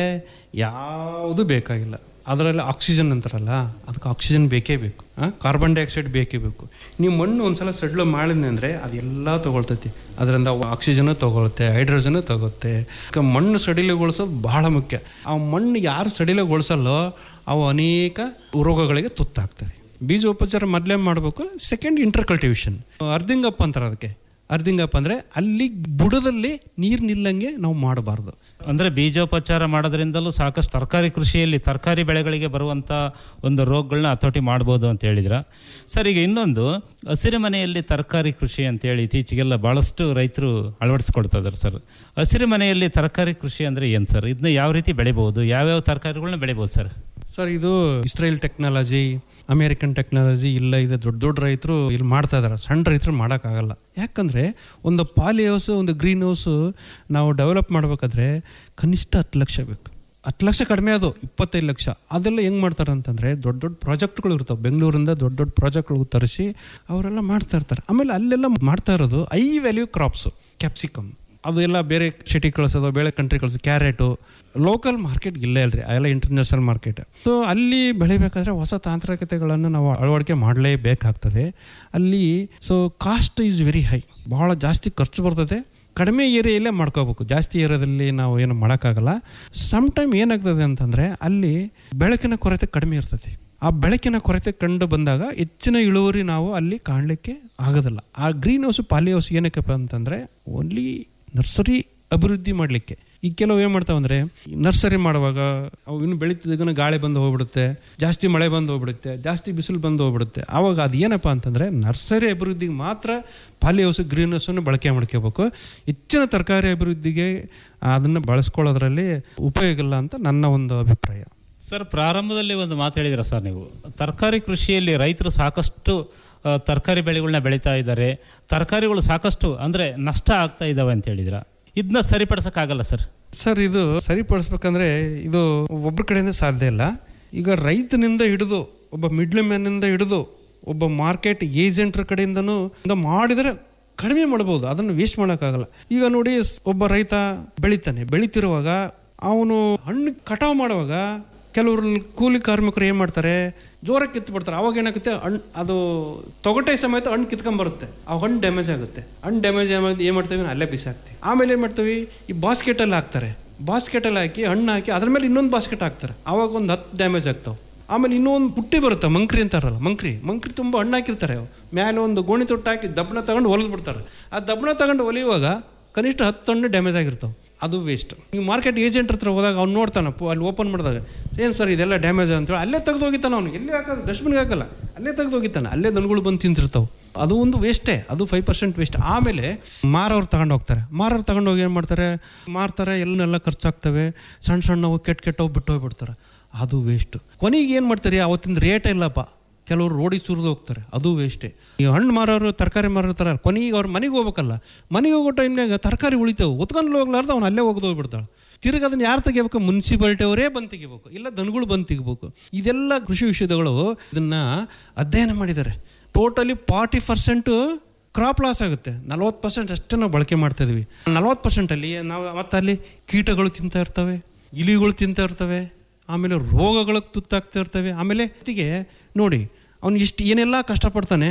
ಯಾವುದು ಬೇಕಾಗಿಲ್ಲ ಅದರಲ್ಲಿ ಆಕ್ಸಿಜನ್ ಅಂತಾರಲ್ಲ ಅದಕ್ಕೆ ಆಕ್ಸಿಜನ್ ಬೇಕೇ ಬೇಕು ಕಾರ್ಬನ್ ಡೈಆಕ್ಸೈಡ್ ಬೇಕೇ ಬೇಕು ನೀವು ಮಣ್ಣು ಒಂದ್ಸಲ ಸಡ್ಲು ಮಾಡಿದ್ನಿ ಅಂದರೆ ಅದೆಲ್ಲ ತಗೊಳ್ತೈತಿ ಅದರಿಂದ ಆಕ್ಸಿಜನ್ ತಗೊಳುತ್ತೆ ಹೈಡ್ರೋಜನ್ ತಗೊಳುತ್ತೆ ಅದಕ್ಕೆ ಮಣ್ಣು ಸಡಿಲಗೊಳಿಸೋದು ಬಹಳ ಮುಖ್ಯ ಆ ಮಣ್ಣು ಯಾರು ಸಡಿಲಗೊಳಿಸಲ್ಲೋ ಅವು ಅನೇಕ ರೋಗಗಳಿಗೆ ತುತ್ತಾಗ್ತದೆ ಬೀಜೋಪಚಾರ ಮೊದಲೇ ಮಾಡಬೇಕು ಸೆಕೆಂಡ್ ಇಂಟರ್ ಕಲ್ಟಿವೇಶನ್ ಅರ್ಧಿಂಗಪ್ಪ ಅಂತಾರೆ ಅದಕ್ಕೆ ಅರ್ಧಿಂಗಪ್ಪ ಅಂದರೆ ಅಲ್ಲಿ ಬುಡದಲ್ಲಿ ನೀರು ನಿಲ್ಲಂಗೆ ನಾವು ಮಾಡಬಾರ್ದು ಅಂದ್ರೆ ಬೀಜೋಪಚಾರ ಮಾಡೋದ್ರಿಂದಲೂ ಸಾಕಷ್ಟು ತರಕಾರಿ ಕೃಷಿಯಲ್ಲಿ ತರಕಾರಿ ಬೆಳೆಗಳಿಗೆ ಬರುವಂತ ಒಂದು ರೋಗಗಳನ್ನ ಹತೋಟಿ ಮಾಡ್ಬೋದು ಅಂತ ಹೇಳಿದ್ರ ಸರ್ ಈಗ ಇನ್ನೊಂದು ಹಸಿರು ಮನೆಯಲ್ಲಿ ತರಕಾರಿ ಕೃಷಿ ಅಂತೇಳಿ ಇತ್ತೀಚೆಗೆಲ್ಲ ಬಹಳಷ್ಟು ರೈತರು ಅಳವಡಿಸ್ಕೊಳ್ತಾ ಇದಾರೆ ಸರ್ ಹಸಿರು ಮನೆಯಲ್ಲಿ ತರಕಾರಿ ಕೃಷಿ ಅಂದ್ರೆ ಏನ್ ಸರ್ ಇದನ್ನ ಯಾವ ರೀತಿ ಬೆಳಿಬಹುದು ಯಾವ್ಯಾವ ತರಕಾರಿಗಳನ್ನ ಬೆಳಿಬಹುದು ಸರ್ ಸರ್ ಇದು ಇಸ್ರೇಲ್ ಟೆಕ್ನಾಲಜಿ ಅಮೇರಿಕನ್ ಟೆಕ್ನಾಲಜಿ ಇಲ್ಲ ಇದೆ ದೊಡ್ಡ ದೊಡ್ಡ ರೈತರು ಇಲ್ಲಿ ಮಾಡ್ತಾ ಇದಾರೆ ಸಣ್ಣ ರೈತರು ಮಾಡೋಕ್ಕಾಗಲ್ಲ ಯಾಕಂದರೆ ಒಂದು ಪಾಲಿ ಹೌಸ್ ಒಂದು ಗ್ರೀನ್ ಹೌಸ್ ನಾವು ಡೆವಲಪ್ ಮಾಡ್ಬೇಕಾದ್ರೆ ಕನಿಷ್ಠ ಹತ್ತು ಲಕ್ಷ ಬೇಕು ಹತ್ತು ಲಕ್ಷ ಕಡಿಮೆ ಅದು ಇಪ್ಪತ್ತೈದು ಲಕ್ಷ ಅದೆಲ್ಲ ಹೆಂಗೆ ಮಾಡ್ತಾರೆ ಅಂತಂದರೆ ದೊಡ್ಡ ದೊಡ್ಡ ಪ್ರಾಜೆಕ್ಟ್ಗಳು ಇರ್ತಾವೆ ಬೆಂಗಳೂರಿಂದ ದೊಡ್ಡ ದೊಡ್ಡ ಪ್ರಾಜೆಕ್ಟ್ಗಳು ತರಿಸಿ ಅವರೆಲ್ಲ ಮಾಡ್ತಾ ಇರ್ತಾರೆ ಆಮೇಲೆ ಅಲ್ಲೆಲ್ಲ ಮಾಡ್ತಾ ಇರೋದು ಐ ವ್ಯಾಲ್ಯೂ ಕ್ರಾಪ್ಸು ಕ್ಯಾಪ್ಸಿಕಮ್ ಅದು ಎಲ್ಲ ಬೇರೆ ಸಿಟಿ ಕಳಿಸೋದು ಬೇರೆ ಕಂಟ್ರಿ ಕಳಿಸೋದು ಕ್ಯಾರೆಟು ಲೋಕಲ್ ಮಾರ್ಕೆಟ್ ಇಲ್ಲೇ ಅಲ್ರಿ ಅದೆಲ್ಲ ಇಂಟರ್ನ್ಯಾಷನಲ್ ಮಾರ್ಕೆಟ್ ಸೊ ಅಲ್ಲಿ ಬೆಳಿಬೇಕಾದ್ರೆ ಹೊಸ ತಾಂತ್ರಿಕತೆಗಳನ್ನು ನಾವು ಅಳವಡಿಕೆ ಮಾಡಲೇಬೇಕಾಗ್ತದೆ ಅಲ್ಲಿ so cost is very high ಬಹಳ ಜಾಸ್ತಿ ಖರ್ಚು ಬರ್ತದೆ ಕಡಿಮೆ ಏರಿಯಲ್ಲೇ ಮಾಡ್ಕೋಬೇಕು ಜಾಸ್ತಿ ಏರಿಯಾದಲ್ಲಿ ನಾವು ಏನು ಮಾಡೋಕ್ಕಾಗಲ್ಲ ಸಮ್ ಟೈಮ್ ಏನಾಗ್ತದೆ ಅಂತಂದರೆ ಅಲ್ಲಿ ಬೆಳಕಿನ ಕೊರತೆ ಕಡಿಮೆ ಇರ್ತದೆ ಆ ಬೆಳಕಿನ ಕೊರತೆ ಕಂಡು ಬಂದಾಗ ಹೆಚ್ಚಿನ ಇಳುವರಿ ನಾವು ಅಲ್ಲಿ ಕಾಣಲಿಕ್ಕೆ ಆಗೋದಿಲ್ಲ ಆ ಗ್ರೀನ್ ಹೌಸ್ ಪಾಲಿ ಹೌಸ್ ಏನಕ್ಕಪ್ಪ ಅಂತಂದರೆ ಓನ್ಲಿ ನರ್ಸರಿ ಅಭಿವೃದ್ಧಿ ಮಾಡಲಿಕ್ಕೆ ಈಗ ಕೆಲವು ಏನು ಮಾಡ್ತಾವೆ ಅಂದರೆ ನರ್ಸರಿ ಮಾಡುವಾಗ ಅವು ಇನ್ನು ಬೆಳೀತಿದ್ದಾಗನ ಗಾಳಿ ಬಂದು ಹೋಗ್ಬಿಡುತ್ತೆ ಜಾಸ್ತಿ ಮಳೆ ಬಂದು ಹೋಗ್ಬಿಡುತ್ತೆ ಜಾಸ್ತಿ ಬಿಸಿಲು ಬಂದು ಹೋಗ್ಬಿಡುತ್ತೆ ಆವಾಗ ಅದು ಏನಪ್ಪ ಅಂತಂದರೆ ನರ್ಸರಿ ಅಭಿವೃದ್ಧಿಗೆ ಮಾತ್ರ ಪಾಲಿ ಹೌಸ್ ಗ್ರೀನ್ ಹೌಸನ್ನು ಬಳಕೆ ಮಾಡ್ಕೋಬೇಕು ಹೆಚ್ಚಿನ ತರಕಾರಿ ಅಭಿವೃದ್ಧಿಗೆ ಅದನ್ನು ಬಳಸ್ಕೊಳ್ಳೋದ್ರಲ್ಲಿ ಉಪಯೋಗ ಇಲ್ಲ ಅಂತ ನನ್ನ ಒಂದು ಅಭಿಪ್ರಾಯ ಸರ್ ಪ್ರಾರಂಭದಲ್ಲಿ ಒಂದು ಮಾತು ಹೇಳಿದ್ರ ಸರ್ ನೀವು ತರಕಾರಿ ಕೃಷಿಯಲ್ಲಿ ರೈತರು ಸಾಕಷ್ಟು ಆ, ತರಕಾರಿ ಬೆಳೆಗಳನ್ನ ಬೆಳೀತಾ ಇದ್ದಾರೆ ತರಕಾರಿಗಳು ಸಾಕಷ್ಟು ಅಂದ್ರೆ ನಷ್ಟ ಆಗ್ತಾ ಇದಾವೆ ಅಂತ ಹೇಳಿದ್ರ ಇದನ್ನ ಸರಿಪಡಿಸಕ್ಕಾಗಲ್ಲ ಸರ್ ಸರ್ ಇದು ಸರಿಪಡಿಸ್ಬೇಕಂದ್ರೆ ಇದು ಒಬ್ಬರ ಕಡೆಯಿಂದ ಸಾಧ್ಯ ಇಲ್ಲ ಈಗ ರೈತನಿಂದ ಹಿಡಿದು ಒಬ್ಬ ಮಿಡ್ಲ್ ಮ್ಯಾನಿಂದ ಹಿಡಿದು ಒಬ್ಬ ಮಾರ್ಕೆಟ್ ಏಜೆಂಟ್ರ ಕಡೆಯಿಂದನೂ ಇಂದ ಮಾಡಿದರೆ ಕಡಿಮೆ ಮಾಡ್ಬೋದು ಅದನ್ನು ವೇಸ್ಟ್ ಮಾಡೋಕ್ಕಾಗಲ್ಲ ಈಗ ನೋಡಿ ಸ್- ಒಬ್ಬ ರೈತ ಬೆಳಿತಾನೆ ಬೆಳಿತಿರುವಾಗ ಅವನು ಹಣ್ಣು ಕಟಾವು ಮಾಡುವಾಗ ಕೆಲವರು ಕೂಲಿ ಕಾರ್ಮಿಕರು ಏನು ಮಾಡ್ತಾರೆ ಜೋರಾಗಿ ಕಿತ್ತು ಬಿಡ್ತಾರೆ ಅವಾಗ ಏನಾಗುತ್ತೆ ಹಣ್ಣು ಅದು ತೊಗಟೆ ಸಮೇತ ಹಣ್ಣು ಕಿತ್ಕೊಂಬರುತ್ತೆ ಆ ಹಣ್ಣು ಡ್ಯಾಮೇಜ್ ಆಗುತ್ತೆ ಹಣ್ಣು ಡ್ಯಾಮೇಜ್ ಏನು ಮಾಡ್ತೀವಿ ಅಲ್ಲೇ ಬಿಸಿ ಹಾಕ್ತೀವಿ ಆಮೇಲೆ ಏನು ಮಾಡ್ತೀವಿ ಈ ಬಾಸ್ಕೆಟಲ್ಲಿ ಹಾಕ್ತಾರೆ ಬಾಸ್ಕೆಟಲ್ಲಿ ಹಾಕಿ ಹಣ್ಣು ಹಾಕಿ ಅದ್ರ ಮೇಲೆ ಇನ್ನೊಂದು ಬಾಸ್ಕೆಟ್ ಹಾಕ್ತಾರೆ ಆವಾಗ ಒಂದು ಹತ್ತು ಡ್ಯಾಮೇಜ್ ಆಗ್ತಾವೆ ಆಮೇಲೆ ಇನ್ನೊಂದು ಪುಟ್ಟಿ ಬರುತ್ತೆ ಮಂಕ್ರಿ ಅಂತಾರಲ್ಲ ಮಂಕ್ರಿ ಮಂಕ್ರಿ ತುಂಬ ಹಣ್ಣು ಹಾಕಿರ್ತಾರೆ ಅವು ಮೇಲೆ ಒಂದು ಗೋಣಿ ತೊಟ್ಟು ಹಾಕಿ ದಬ್ಬಣ ತಗೊಂಡು ಹೊಲಿದು ಬಿಡ್ತಾರೆ ಆ ದಬ್ಬಣ ತಗೊಂಡು ಹೊಲಿಯುವಾಗ ಕನಿಷ್ಠ ಹತ್ತು ಹಣ್ಣು ಡ್ಯಾಮೇಜ್ ಆಗಿರ್ತಾವೆ ಅದು ವೇಸ್ಟ್ ನೀವು ಮಾರ್ಕೆಟ್ ಏಜೆಂಟ್ ಹತ್ರ ಹೋದಾಗ ಅವ್ನು ನೋಡ್ತಾನೆ ಪು- ಅಲ್ಲಿ ಓಪನ್ ಮಾಡಿದಾಗ ಏನು ಸರ್ ಇದೆಲ್ಲ ಡ್ಯಾಮೇಜ್ ಅಂತೇಳಿ ಅಲ್ಲೇ ತೆಗೆದು ಹೋಗಿತ್ತಾನೆ ಅವ್ನು ಎಲ್ಲಿ ಹಾಕೋದು ಡಸ್ಟ್ಬಿನ್ಗೆ ಹಾಕಲ್ಲ ಅಲ್ಲೇ ತೆಗೆದು ಹೋಗಿತ್ತಾನೆ ಅಲ್ಲೇ ದನಗಳು ಬಂದು ತಿಂತಿರ್ತಾವೆ ಅದು ಒಂದು ವೇಸ್ಟೇ ಅದು ಫೈವ್ ಪರ್ಸೆಂಟ್ ವೇಸ್ಟ್ ಆಮೇಲೆ ಮಾರವ್ರು ತಗೊಂಡು ಹೋಗ್ತಾರೆ ಮಾರವ್ರು ತಗೊಂಡು ಹೋಗಿ ಏನು ಮಾಡ್ತಾರೆ ಮಾರ್ತಾರೆ ಎಲ್ಲನೆಲ್ಲ ಖರ್ಚಾಗ್ತವೆ ಸಣ್ಣ ಸಣ್ಣವು ಕೆಟ್ಟ ಕೆಟ್ಟವು ಬಿಟ್ಟು ಹೋಗ್ಬಿಡ್ತಾರೆ ಅದು ವೇಸ್ಟ್ ಕೊನೆಗೆ ಏನು ಮಾಡ್ತಾರೆ ಅವತ್ತಿನ ರೇಟೇ ಇಲ್ಲಪ್ಪ ಕೆಲವರು ರೋಡಿಗೆ ಸುರಿದು ಹೋಗ್ತಾರೆ ಅದು ವೇಸ್ಟೇ ಈ ಹಣ್ಣು ಮಾರೋರು ತರಕಾರಿ ಮಾರೋರು ಕೊನೆಗೆ ಅವ್ರ ಮನೆಗೆ ಹೋಗ್ಬೇಕಲ್ಲ ಮನೆಗೆ ಹೋಗೋ ಟೈಮ್ನಾಗ ತರಕಾರಿ ಉಳಿತಾವೆ ಹೊತ್ಕೊಂಡು ಹೋಗ್ಲಾರ್ದು ಅವ್ನು ಅಲ್ಲೇ ಒಗ್ದು ಹೋಗ್ಬಿಡ್ತಾಳೆ ತಿರ್ಗಿ ಅದನ್ನ ಯಾರು ತೆಗಿಬೇಕು ಮುನ್ಸಿಪಾಲಿಟಿ ಅವರೇ ಬಂದು ತೆಗಿಬೇಕು ಇಲ್ಲ ದನಗಳು ಬಂದು ತೆಗಿಬೇಕು ಇದೆಲ್ಲ ಕೃಷಿ ವಿಷಯಗಳು ಇದನ್ನ ಅಧ್ಯಯನ ಮಾಡಿದ್ದಾರೆ totally forty percent crop loss ಆಗುತ್ತೆ ನಲ್ವತ್ತು ಪರ್ಸೆಂಟ್ ಅಷ್ಟೇ ನಾವು ಬಳಕೆ ಮಾಡ್ತಾ ಇದೀವಿ ನಲ್ವತ್ತು ಪರ್ಸೆಂಟಲ್ಲಿ ನಾವು ಮತ್ತೆ ಅಲ್ಲಿ ಕೀಟಗಳು ತಿಂತಾ ಇರ್ತವೆ ಇಲಿಗಳು ತಿಂತಾ ಇರ್ತವೆ ಆಮೇಲೆ ರೋಗಗಳಿಗೆ ತುತ್ತಾಗ್ತಾ ಇರ್ತವೆ ಆಮೇಲೆ ಜೊತೆಗೆ ನೋಡಿ ಅವ್ನು ಇಷ್ಟು ಏನೆಲ್ಲ ಕಷ್ಟಪಡ್ತಾನೆ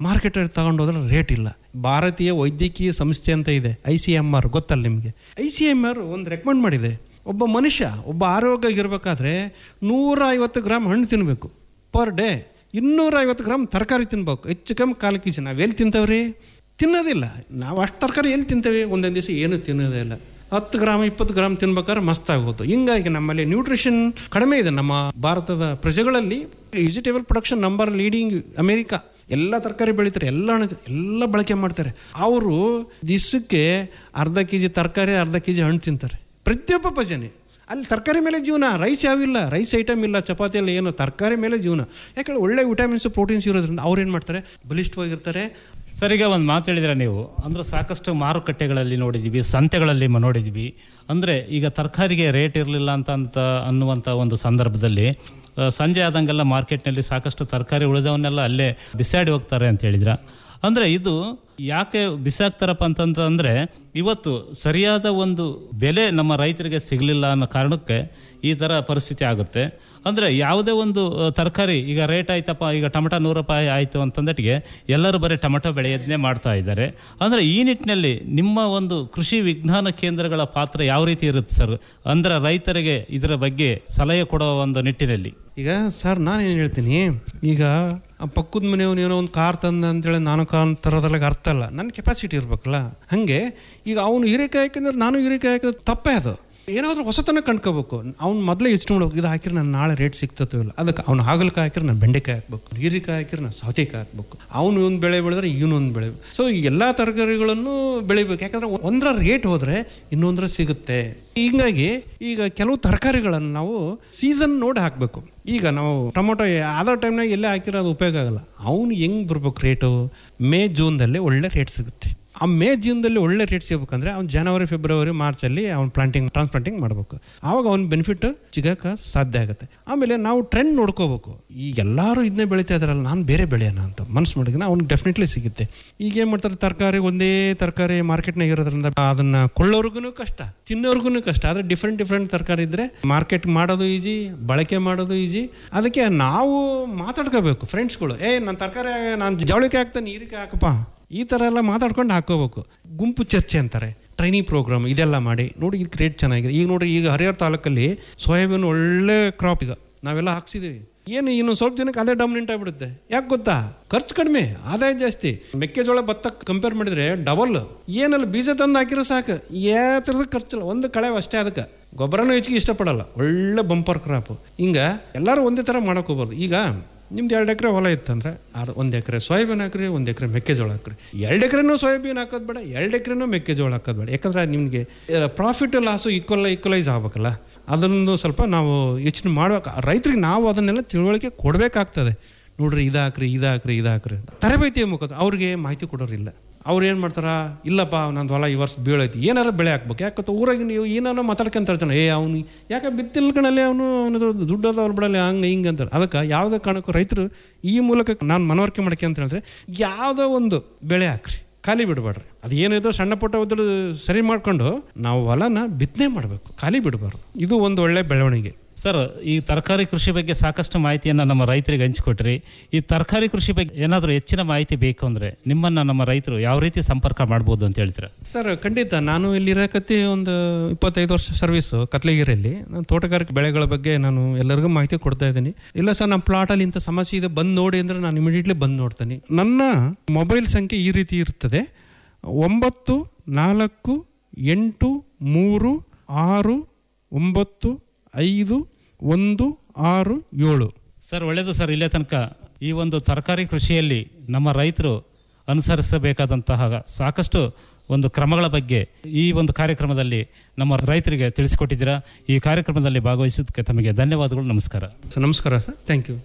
ಮಾರ್ಕೆಟಲ್ಲಿ ತಗೊಂಡೋದ್ರೆ ರೇಟ್ ಇಲ್ಲ ಭಾರತೀಯ ವೈದ್ಯಕೀಯ ಸಂಸ್ಥೆ ಅಂತ ಇದೆ ಐ ಸಿ ಎಮ್ ಆರ್ ಗೊತ್ತಲ್ಲ ನಿಮಗೆ ಐ ಸಿ ಎಮ್ ಆರ್ ಒಂದು ರೆಕಮೆಂಡ್ ಮಾಡಿದೆ ಒಬ್ಬ ಮನುಷ್ಯ ಒಬ್ಬ ಆರೋಗ್ಯವಾಗಿರ್ಬೇಕಾದ್ರೆ ನೂರ ಐವತ್ತು ಗ್ರಾಮ್ ಹಣ್ಣು ತಿನ್ನಬೇಕು ಪರ್ ಡೇ ಇನ್ನೂರ ಐವತ್ತು ಗ್ರಾಮ್ ತರಕಾರಿ ತಿನ್ಬೇಕು ಹೆಚ್ಚು ಕಮ್ಮಿ ಕಾಲು ಕೆ ಜಿ ನಾವು ಎಲ್ಲಿ ತಿಂತೇವ್ರಿ ತಿನ್ನೋದಿಲ್ಲ ನಾವು ಅಷ್ಟು ತರಕಾರಿ ಎಲ್ಲಿ ತಿಂತೇವೆ ಒಂದೊಂದು ದಿವಸ ಏನು ತಿನ್ನೋದೇ ಇಲ್ಲ ಹತ್ತು ಗ್ರಾಮ್ ಇಪ್ಪತ್ತು ಗ್ರಾಮ್ ತಿನ್ಬೇಕಾದ್ರೆ ಮಸ್ತ್ ಆಗೋದು ಹಿಂಗಾಗಿ ನಮ್ಮಲ್ಲಿ ನ್ಯೂಟ್ರಿಷನ್ ಕಡಿಮೆ ಇದೆ ನಮ್ಮ ಭಾರತದ ಪ್ರಜೆಗಳಲ್ಲಿ vegetable production number leading America ಎಲ್ಲ ತರಕಾರಿ ಬೆಳಿತಾರೆ ಎಲ್ಲ ಹಣ್ಣು ಎಲ್ಲ ಬಳಕೆ ಮಾಡ್ತಾರೆ ಅವರು ದಿವಸಕ್ಕೆ ಅರ್ಧ ಕೆ ಜಿ ತರಕಾರಿ ಅರ್ಧ ಕೆ ಜಿ ಹಣ್ಣು ತಿಂತಾರೆ ಪ್ರತಿಯೊಬ್ಬ ಪ್ರಜೆನೆ ಅಲ್ಲಿ ತರಕಾರಿ ಮೇಲೆ ಜೀವನ ರೈಸ್ ಯಾವಿಲ್ಲ ರೈಸ್ ಐಟಮ್ ಇಲ್ಲ ಚಪಾತಿ ಎಲ್ಲ ಏನು ತರಕಾರಿ ಮೇಲೆ ಜೀವನ ಯಾಕಂದ್ರೆ ಒಳ್ಳೆ ವಿಟಮಿನ್ಸ್ ಪ್ರೋಟೀನ್ಸ್ ಇರೋದ್ರಿಂದ ಅವ್ರು ಏನು ಮಾಡ್ತಾರೆ ಬಲಿಷ್ಠವಾಗಿರ್ತಾರೆ ಸರಿಗ ಒಂದು ಮಾತು ಹೇಳಿದ್ರೆ ನೀವು ಅಂದ್ರೆ ಸಾಕಷ್ಟು ಮಾರುಕಟ್ಟೆಗಳಲ್ಲಿ ನೋಡಿದ್ದೀವಿ ಸಂತೆಗಳಲ್ಲಿ ಮ- ನೋಡಿದ್ದೀವಿ ಅಂದರೆ ಈಗ ತರಕಾರಿಗೆ ರೇಟ್ ಇರಲಿಲ್ಲ ಅಂತ ಅಂತ ಅನ್ನುವಂಥ ಒಂದು ಸಂದರ್ಭದಲ್ಲಿ ಆ, ಸಂಜೆ ಆದಂಗೆಲ್ಲ ಮಾರ್ಕೆಟ್ನಲ್ಲಿ ಸಾಕಷ್ಟು ತರಕಾರಿ ಉಳಿದವನ್ನೆಲ್ಲ ಅಲ್ಲೇ ಬಿಸಾಡಿ ಹೋಗ್ತಾರೆ ಅಂತ ಹೇಳಿದ್ರ ಅಂದರೆ ಇದು ಯಾಕೆ ಬಿಸಾಕ್ತಾರಪ್ಪ ಅಂತಂದ್ರೆ ಇವತ್ತು ಸರಿಯಾದ ಒಂದು ಬೆಲೆ ನಮ್ಮ ರೈತರಿಗೆ ಸಿಗಲಿಲ್ಲ ಅನ್ನೋ ಕಾರಣಕ್ಕೆ ಈ ಥರ ಪರಿಸ್ಥಿತಿ ಆಗುತ್ತೆ ಅಂದರೆ ಯಾವುದೇ ಒಂದು ಆ, ತರಕಾರಿ ಈಗ ರೇಟ್ ಆಯ್ತಪ್ಪ ಈಗ ಟೊಮಟೊ ನೂರು ರೂಪಾಯಿ ಆಯಿತು ಅಂತಂದಟ್ಟಿಗೆ ಎಲ್ಲರೂ ಬರೀ ಟೊಮಟೊ ಬೆಳೆಯನ್ನೇ ಮಾಡ್ತಾ ಇದ್ದಾರೆ ಅಂದರೆ ಈ ನಿಟ್ಟಿನಲ್ಲಿ ನಿಮ್ಮ ಒಂದು ಕೃಷಿ ವಿಜ್ಞಾನ ಕೇಂದ್ರಗಳ ಪಾತ್ರ ಯಾವ ರೀತಿ ಇರುತ್ತೆ ಸರ್ ಅಂದ್ರೆ ರೈತರಿಗೆ ಇದರ ಬಗ್ಗೆ ಸಲಹೆ ಕೊಡುವ ಒಂದು ನಿಟ್ಟಿನಲ್ಲಿ ಈಗ ಸರ್ ನಾನು ಏನು ಹೇಳ್ತೀನಿ ಈಗ ಆ ಪಕ್ಕದ ಮನೆಯವನು ಏನೋ ಒಂದು ಕಾರ್ ತಂದ ಅಂತೇಳಿ ನಾನು ಕಾರ್ ತರೋದ್ರಲ್ಲಿ ಅರ್ಥ ಅಲ್ಲ ನನ್ನ ಕೆಪಾಸಿಟಿ ಇರ್ಬೇಕಲ್ಲ ಹಾಗೆ ಈಗ ಅವನು ಹೀರೆಕಾಯಿ ಹಾಕಿದ್ರೆ ನಾನು ಹೀರೆಕಾಯಿ ಹಾಕಿದ್ರೆ ತಪ್ಪೇ ಅದು ಏನಾದರೂ ಹೊಸತನ ಕಂಡ್ಕೋಬೇಕು ಅವ್ನು ಮೊದಲೇ ಯೋಚನೆ ಮಾಡ್ಬೇಕು ಇದು ಹಾಕಿದ್ರೆ ನಾನು ನಾಳೆ ರೇಟ್ ಸಿಗ್ತದೋ ಇಲ್ಲ ಅದಕ್ಕೆ ಅವ್ನು ಹಾಗಲಕಾಯಿ ಹಾಕಿದ್ರೆ ನಾನು ಬೆಂಡೆಕಾಯಿ ಹಾಕ್ಬೇಕು ಹೀರೆಕಾಯಿ ಹಾಕಿದ್ರೆ ನಾನು ಸೌತೆಕಾಯಿ ಹಾಕ್ಬೇಕು ಅವನು ಒಂದು ಬೆಳೆ ಬೆಳೆದ್ರೆ ಇವನು ಒಂದು ಬೆಳೆ ಸೊ ಈ ಎಲ್ಲ ತರಕಾರಿಗಳನ್ನು ಬೆಳಿಬೇಕು ಯಾಕಂದ್ರೆ ಒಂದರ ರೇಟ್ ಹೋದರೆ ಇನ್ನೊಂದರ ಸಿಗುತ್ತೆ ಹಿಂಗಾಗಿ ಈಗ ಕೆಲವು ತರಕಾರಿಗಳನ್ನು ನಾವು ಸೀಸನ್ ನೋಡಿ ಹಾಕಬೇಕು ಈಗ ನಾವು ಟೊಮೊಟೊ ಯಾವ್ದೋ ಟೈಮ್ನಾಗ ಎಲ್ಲೇ ಹಾಕಿರೋ ಅದು ಉಪಯೋಗ ಆಗಲ್ಲ ಅವ್ನು ಹೆಂಗೆ ಬರ್ಬೇಕು ರೇಟು ಮೇ ಜೂನ್ದಲ್ಲಿ ಒಳ್ಳೆ ರೇಟ್ ಸಿಗುತ್ತೆ ಆ ಮೇ ಜೂನ್ದಲ್ಲಿ ಒಳ್ಳೆ ರೇಟ್ ಸಿಗ್ಬೇಕಂದ್ರೆ ಅವ್ನು ಜನವರಿ ಫೆಬ್ರವರಿ ಮಾರ್ಚಲ್ಲಿ ಅವ್ನು ಪ್ಲಾಂಟಿಂಗ್ ಟ್ರಾನ್ಸ್ಪ್ಲಾಂಟಿಂಗ್ ಮಾಡಬೇಕು ಆವಾಗ ಅವ್ನ ಬೆನಿಫಿಟ್ ಸಿಗೋಕೆ ಸಾಧ್ಯ ಆಗುತ್ತೆ ಆಮೇಲೆ ನಾವು ಟ್ರೆಂಡ್ ನೋಡ್ಕೋಬೇಕು ಈಗ ಎಲ್ಲರೂ ಇದನ್ನೇ ಬೆಳೀತಾ ಇದಾರಲ್ಲ ನಾನು ಬೇರೆ ಬೆಳೆಯೋಣ ಅಂತ ಮನಸ್ಸು ಮಾಡಿದ್ರೆ ಅವ್ನಿಗೆ ಡೆಫಿನೆಟ್ಲಿ ಸಿಗುತ್ತೆ ಈಗ ಏನು ಮಾಡ್ತಾರೆ ತರಕಾರಿ ಒಂದೇ ತರಕಾರಿ ಮಾರ್ಕೆಟ್ನಾಗ ಇರೋದ್ರಿಂದ ಅದನ್ನ ಕೊಳ್ಳೋರ್ಗು ಕಷ್ಟ ತಿನ್ನೋರ್ಗು ಕಷ್ಟ ಆದರೆ ಡಿಫ್ರೆಂಟ್ ಡಿಫ್ರೆಂಟ್ ತರಕಾರಿ ಇದ್ರೆ ಮಾರ್ಕೆಟ್ ಮಾಡೋದು ಈಜಿ ಬಳಕೆ ಮಾಡೋದು ಈಜಿ ಅದಕ್ಕೆ ನಾವು ಮಾತಾಡ್ಕೋಬೇಕು ಫ್ರೆಂಡ್ಸ್ಗಳು ಏ ನನ್ನ ತರಕಾರಿ ನಾನು ಜವಳಿಕೆ ಹಾಕ್ತಾನೆ ನೀರಿಕೆ ಹಾಕಪ್ಪ ಈ ಥರ ಎಲ್ಲ ಮಾತಾಡ್ಕೊಂಡು ಹಾಕೋಬೇಕು ಗುಂಪು ಚರ್ಚೆ ಅಂತಾರೆ ಟ್ರೈನಿಂಗ್ ಪ್ರೋಗ್ರಾಮ್ ಇದೆಲ್ಲ ಮಾಡಿ ನೋಡಿ ಇದಕ್ಕೆ ರೇಟ್ ಚೆನ್ನಾಗಿದೆ ಈಗ ನೋಡ್ರಿ ಈಗ ಹರಿಹರ ತಾಲೂಕಲ್ಲಿ ಸೋಯಾಬೀನ್ ಒಳ್ಳೆ ಕ್ರಾಪ್ ಈಗ ನಾವೆಲ್ಲ ಹಾಕ್ಸಿದೀವಿ ಏನು ಇನ್ನು ಸ್ವಲ್ಪ ಜನಕ್ಕೆ ಅದೇ ಡಾಮಿನೆಂಟ್ ಆಗಿಬಿಡುತ್ತೆ ಯಾಕೆ ಗೊತ್ತಾ ಖರ್ಚು ಕಡಿಮೆ ಆದಾಯ ಜಾಸ್ತಿ ಮೆಕ್ಕೆಜೋಳ ಭತ್ತ ಕಂಪೇರ್ ಮಾಡಿದ್ರೆ ಡಬಲ್ ಏನಲ್ಲ ಬೀಜ ತಂದು ಹಾಕಿರೋ ಸಾಕು ಯಾ ಥರದ ಖರ್ಚಿಲ್ಲ ಒಂದು ಕಳೆ ಅಷ್ಟೇ ಅದಕ್ಕೆ ಗೊಬ್ಬರನೂ ಹೆಚ್ಚಿಗೆ ಇಷ್ಟಪಡಲ್ಲ ಒಳ್ಳೆ ಬಂಪರ್ ಕ್ರಾಪ್ ಹಿಂಗೆ ಎಲ್ಲರೂ ಒಂದೇ ಥರ ಮಾಡಕ್ ಹೋಗ್ಬಾರ್ದು ಈಗ ನಿಮ್ದು ಎರಡು ಎಕರೆ ಹೊಲ ಇತ್ತಂದ್ರೆ ಅದು ಒಂದು ಎಕರೆ ಸೋಯಾಬೀನ್ ಹಾಕ್ರಿ ಒಂದು ಎಕರೆ ಮೆಕ್ಕೆಜೋಳ ಹಾಕ್ರಿ ಎರಡು ಎಕರೆನೂ ಸೋಯಾಬೀನ್ ಹಾಕೋದು ಬೇಡ ಎರಡು ಎಕರೆನೂ ಮೆಕ್ಕೆಜೋಳ ಹಾಕೋದು ಬೇಡ ಯಾಕಂದ್ರೆ ನಿಮಗೆ ಪ್ರಾಫಿಟ್ ಲಾಸು ಈಕ್ವಲ್ ಈಕ್ವಲೈಸ್ ಆಗ್ಬೇಕಲ್ಲ ಅದನ್ನು ಸ್ವಲ್ಪ ನಾವು ಯೋಚನೆ ಮಾಡ್ಬೇಕು ರೈತರಿಗೆ ನಾವು ಅದನ್ನೆಲ್ಲ ತಿಳುವಳಿಕೆ ಕೊಡಬೇಕಾಗ್ತದೆ ನೋಡ್ರಿ ಇದಾಕ್ರಿ ಇದಾಕ್ರಿ ಇದಾಕ್ರಿ ಅಂತ. ತರಬೇತಿಯ ಮುಖಾಂತರ ಅವ್ರಿಗೆ ಮಾಹಿತಿ ಕೊಡೋರಿಲ್ಲ ಅವ್ರು ಏನು ಮಾಡ್ತಾರ ಇಲ್ಲಪ್ಪ ನಂದು ಹೊಲ ಈ ವರ್ಷ ಬೀಳೈತಿ ಏನಾರ ಬೆಳೆ ಹಾಕ್ಬೇಕು ಯಾಕಂತ ಊರಾಗ ನೀವು ಏನಾರ ಮಾತಾಡ್ಕೊಂತ ಇರ್ತಾನೆ ಏ ಅವ್ನು ಯಾಕೆ ಬಿತ್ತಿಲ್ಕಣಲ್ಲಿ ಅವನು ಅವನದು ದುಡ್ಡು ಅದ ಅವ್ರು ಬಿಡಲ್ಲ ಹಂಗೆ ಹಿಂಗೆ ಅಂತಾರೆ ಅದಕ್ಕೆ ಯಾವುದೇ ಕಾರಣಕ್ಕೂ ರೈತರು ಈ ಮೂಲಕ ನಾನು ಮನವರಿಕೆ ಮಾಡಕ್ಕೆ ಅಂತ ಹೇಳಿದ್ರೆ ಯಾವುದೋ ಒಂದು ಬೆಳೆ ಹಾಕ್ರಿ ಖಾಲಿ ಬಿಡಬೇಡ್ರಿ ಅದು ಏನಿದ್ರು ಸಣ್ಣ ಪುಟ್ಟ ಒದ್ದು ಸರಿ ಮಾಡ್ಕೊಂಡು ನಾವು ಹೊಲನ ಬಿತ್ತನೆ ಮಾಡಬೇಕು ಖಾಲಿ ಬಿಡಬಾರ್ದು ಇದು ಒಂದು ಒಳ್ಳೆ ಬೆಳವಣಿಗೆ ಸರ್ ಈ ತರಕಾರಿ ಕೃಷಿ ಬಗ್ಗೆ ಸಾಕಷ್ಟು ಮಾಹಿತಿಯನ್ನು ನಮ್ಮ ರೈತರಿಗೆ ಹಂಚಿಕೊಟ್ರಿ ಈ ತರಕಾರಿ ಕೃಷಿ ಬಗ್ಗೆ ಏನಾದರೂ ಹೆಚ್ಚಿನ ಮಾಹಿತಿ ಬೇಕು ಅಂದರೆ ನಿಮ್ಮನ್ನು ನಮ್ಮ ರೈತರು ಯಾವ ರೀತಿ ಸಂಪರ್ಕ ಮಾಡ್ಬೋದು ಅಂತ ಹೇಳ್ತೀರಾ ಸರ್ ಖಂಡಿತ ನಾನು ಇಲ್ಲಿರಕತ್ತಿ ಒಂದು ಇಪ್ಪತ್ತೈದು ವರ್ಷ ಸರ್ವಿಸು ಕತ್ಲಗಿರಿಯಲ್ಲಿ ನಾನು ತೋಟಗಾರಿಕೆ ಬೆಳೆಗಳ ಬಗ್ಗೆ ನಾನು ಎಲ್ಲರಿಗೂ ಮಾಹಿತಿ ಕೊಡ್ತಾ ಇದ್ದೀನಿ ಇಲ್ಲ ಸರ್ ನಮ್ಮ ಪ್ಲಾಟಲ್ಲಿ ಇಂಥ ಸಮಸ್ಯೆ ಇದೆ ಬಂದು ನೋಡಿ ಅಂದರೆ ನಾನು ಇಮಿಡಿಯೇಟ್ಲಿ ಬಂದು ನೋಡ್ತೀನಿ ನನ್ನ ಮೊಬೈಲ್ ಸಂಖ್ಯೆ ಈ ರೀತಿ ಇರ್ತದೆ ಒಂಬತ್ತು ನಾಲ್ಕು ಎಂಟು ಮೂರು ಆರು ಒಂಬತ್ತು ಐದು ಒಂದು ಆರು ಏಳು ಸರ್ ಒಳ್ಳೆಯದು ಸರ್ ಇಲ್ಲೇ ತನಕ ಈ ಒಂದು ತರಕಾರಿ ಕೃಷಿಯಲ್ಲಿ ನಮ್ಮ ರೈತರು ಅನುಸರಿಸಬೇಕಾದಂತಹ ಸಾಕಷ್ಟು ಒಂದು ಕ್ರಮಗಳ ಬಗ್ಗೆ ಈ ಒಂದು ಕಾರ್ಯಕ್ರಮದಲ್ಲಿ ನಮ್ಮ ರೈತರಿಗೆ ತಿಳಿಸಿಕೊಟ್ಟಿದ್ದೀರಾ ಈ ಕಾರ್ಯಕ್ರಮದಲ್ಲಿ ಭಾಗವಹಿಸೋದಕ್ಕೆ ತಮಗೆ ಧನ್ಯವಾದಗಳು ನಮಸ್ಕಾರ ಸರ್ ನಮಸ್ಕಾರ ಸರ್ ಥ್ಯಾಂಕ್ ಯು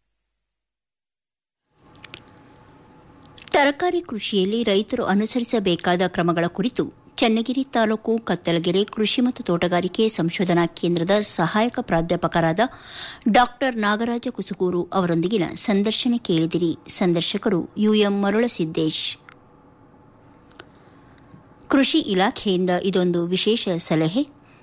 ತರಕಾರಿ ಕೃಷಿಯಲ್ಲಿ ರೈತರು ಅನುಸರಿಸಬೇಕಾದ ಕ್ರಮಗಳ ಕುರಿತು ಚನ್ನಗಿರಿ ತಾಲೂಕು ಕತ್ತಲಗೆರೆ ಕೃಷಿ ಮತ್ತು ತೋಟಗಾರಿಕೆ ಸಂಶೋಧನಾ ಕೇಂದ್ರದ ಸಹಾಯಕ ಪ್ರಾಧ್ಯಾಪಕರಾದ ಡಾಕ್ಟರ್ ನಾಗರಾಜ ಕುಸುಗೂರು ಅವರೊಂದಿಗಿನ ಸಂದರ್ಶನ ಕೇಳಿದಿರಿ ಸಂದರ್ಶಕರು ಯುಎಂ ಮರುಳಸಿದ್ದೇಶ್ ಕೃಷಿ ಇಲಾಖೆಯಿಂದ ಇದೊಂದು ವಿಶೇಷ ಸಲಹೆ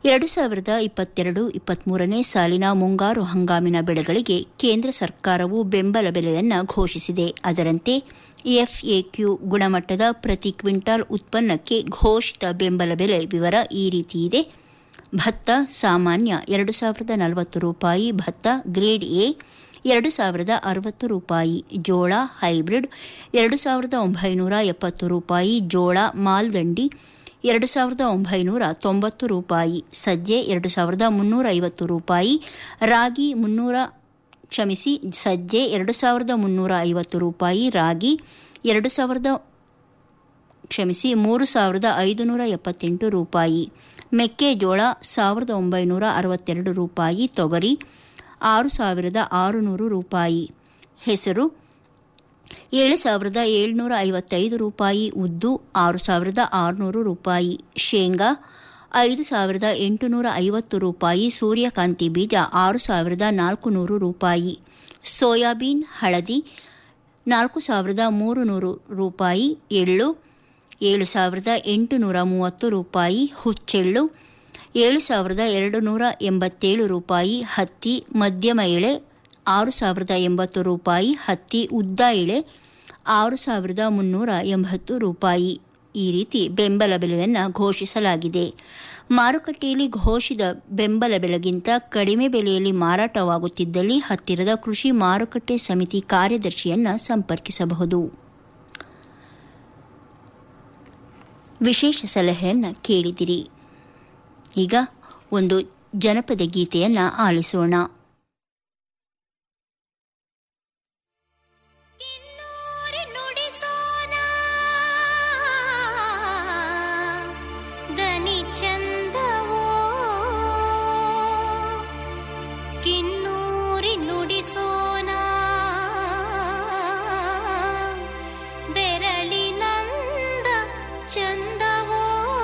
ಎರಡು ಸಾವಿರದ ಇಪ್ಪತ್ತೆರಡು ಇಪ್ಪತ್ಮೂರನೇ ಸಾಲಿನ ಮುಂಗಾರು ಹಂಗಾಮಿನ ಬೆಳೆಗಳಿಗೆ ಕೇಂದ್ರ ಸರ್ಕಾರವು ಬೆಂಬಲ ಬೆಲೆಯನ್ನು ಘೋಷಿಸಿದೆ ಅದರಂತೆ ಎಫ್ಎಕ್ಯೂ ಗುಣಮಟ್ಟದ ಪ್ರತಿ ಕ್ವಿಂಟಾಲ್ ಉತ್ಪನ್ನಕ್ಕೆ ಘೋಷಿತ ಬೆಂಬಲ ಬೆಲೆ ವಿವರ ಈ ರೀತಿ ಇದೆ ಭತ್ತ ಸಾಮಾನ್ಯ ಎರಡು ಸಾವಿರದ ನಲವತ್ತು ರೂಪಾಯಿ ಭತ್ತ ಗ್ರೇಡ್ ಎ ಎರಡು ಸಾವಿರದ ಅರವತ್ತು ರೂಪಾಯಿ ಜೋಳ ಹೈಬ್ರಿಡ್ ಎರಡು ಸಾವಿರದ ಒಂಬೈನೂರ ಎಪ್ಪತ್ತು ರೂಪಾಯಿ ಜೋಳ ಮಾಲ್ದಂಡಿ ಎರಡು ಸಾವಿರದ ಒಂಬೈನೂರ ತೊಂಬತ್ತು ರೂಪಾಯಿ ಸಜ್ಜೆ ಎರಡು ಸಾವಿರದ ಮುನ್ನೂರ ಐವತ್ತು ರೂಪಾಯಿ ರಾಗಿ ಮುನ್ನೂರ ಕ್ಷಮಿಸಿ ಸಜ್ಜೆ ಎರಡು ಸಾವಿರದ ಮುನ್ನೂರ ಐವತ್ತು ರೂಪಾಯಿ ರಾಗಿ ಎರಡು ಸಾವಿರದ ಕ್ಷಮಿಸಿ ಮೂರು ಸಾವಿರದ ಐದುನೂರ ಎಪ್ಪತ್ತೆಂಟು ರೂಪಾಯಿ ಮೆಕ್ಕೆಜೋಳ ಸಾವಿರದ ಒಂಬೈನೂರ ಅರವತ್ತೆರಡು ರೂಪಾಯಿ ತೊಗರಿ ಆರು ಸಾವಿರದ ಆರುನೂರು ರೂಪಾಯಿ ಹೆಸರು ಏಳು ಸಾವಿರದ ಏಳ್ನೂರ ಐವತ್ತೈದು ರೂಪಾಯಿ ಉದ್ದು ಆರು ಸಾವಿರದ ಆರುನೂರು ರೂಪಾಯಿ ಶೇಂಗಾ ಐದು ಸಾವಿರದ ಎಂಟುನೂರ ಐವತ್ತು ರೂಪಾಯಿ ಸೂರ್ಯಕಾಂತಿ ಬೀಜ ಆರು ಸಾವಿರದ ನಾಲ್ಕು ನೂರು ರೂಪಾಯಿ ಸೋಯಾಬೀನ್ ಹಳದಿ ನಾಲ್ಕು ಸಾವಿರದ ಮೂರು ನೂರು ರೂಪಾಯಿ ಎಳ್ಳು ಏಳು ಸಾವಿರದ ಎಂಟುನೂರ ಮೂವತ್ತು ರೂಪಾಯಿ ಹುಚ್ಚೆಳ್ಳು ಏಳು ಸಾವಿರದ ಎರಡು ನೂರ ಎಂಬತ್ತೇಳು ರೂಪಾಯಿ ಹತ್ತಿ ಮಧ್ಯಮ ಎಳೆ ಆರು ಸಾವಿರದ ಎಂಬತ್ತು ರೂಪಾಯಿ ಹತ್ತಿ ಉದ್ದ ಎಳೆ ಆರು ಸಾವಿರದ ಮುನ್ನೂರ ಎಂಬತ್ತು ರೂಪಾಯಿ ಈ ರೀತಿ ಬೆಂಬಲ ಬೆಲೆಯನ್ನು ಘೋಷಿಸಲಾಗಿದೆ ಮಾರುಕಟ್ಟೆಯಲ್ಲಿ ಘೋಷಿತ ಬೆಂಬಲ ಬೆಲೆಗಿಂತ ಕಡಿಮೆ ಬೆಲೆಯಲ್ಲಿ ಮಾರಾಟವಾಗುತ್ತಿದ್ದಲ್ಲಿ ಹತ್ತಿರದ ಕೃಷಿ ಮಾರುಕಟ್ಟೆ ಸಮಿತಿ ಕಾರ್ಯದರ್ಶಿಯನ್ನು ಸಂಪರ್ಕಿಸಬಹುದು ವಿಶೇಷ ಸಲಹೆಯನ್ನು ಕೇಳಿದಿರಿ ಈಗ ಒಂದು ಜನಪದ ಗೀತೆಯನ್ನು ಆಲಿಸೋಣ ದನಿ ಚಂದವೋ ಕಿನ್ನೂರಿ ನುಡಿಸೋನ ಬೆರಳಿನಂದ ಚಂದವೋ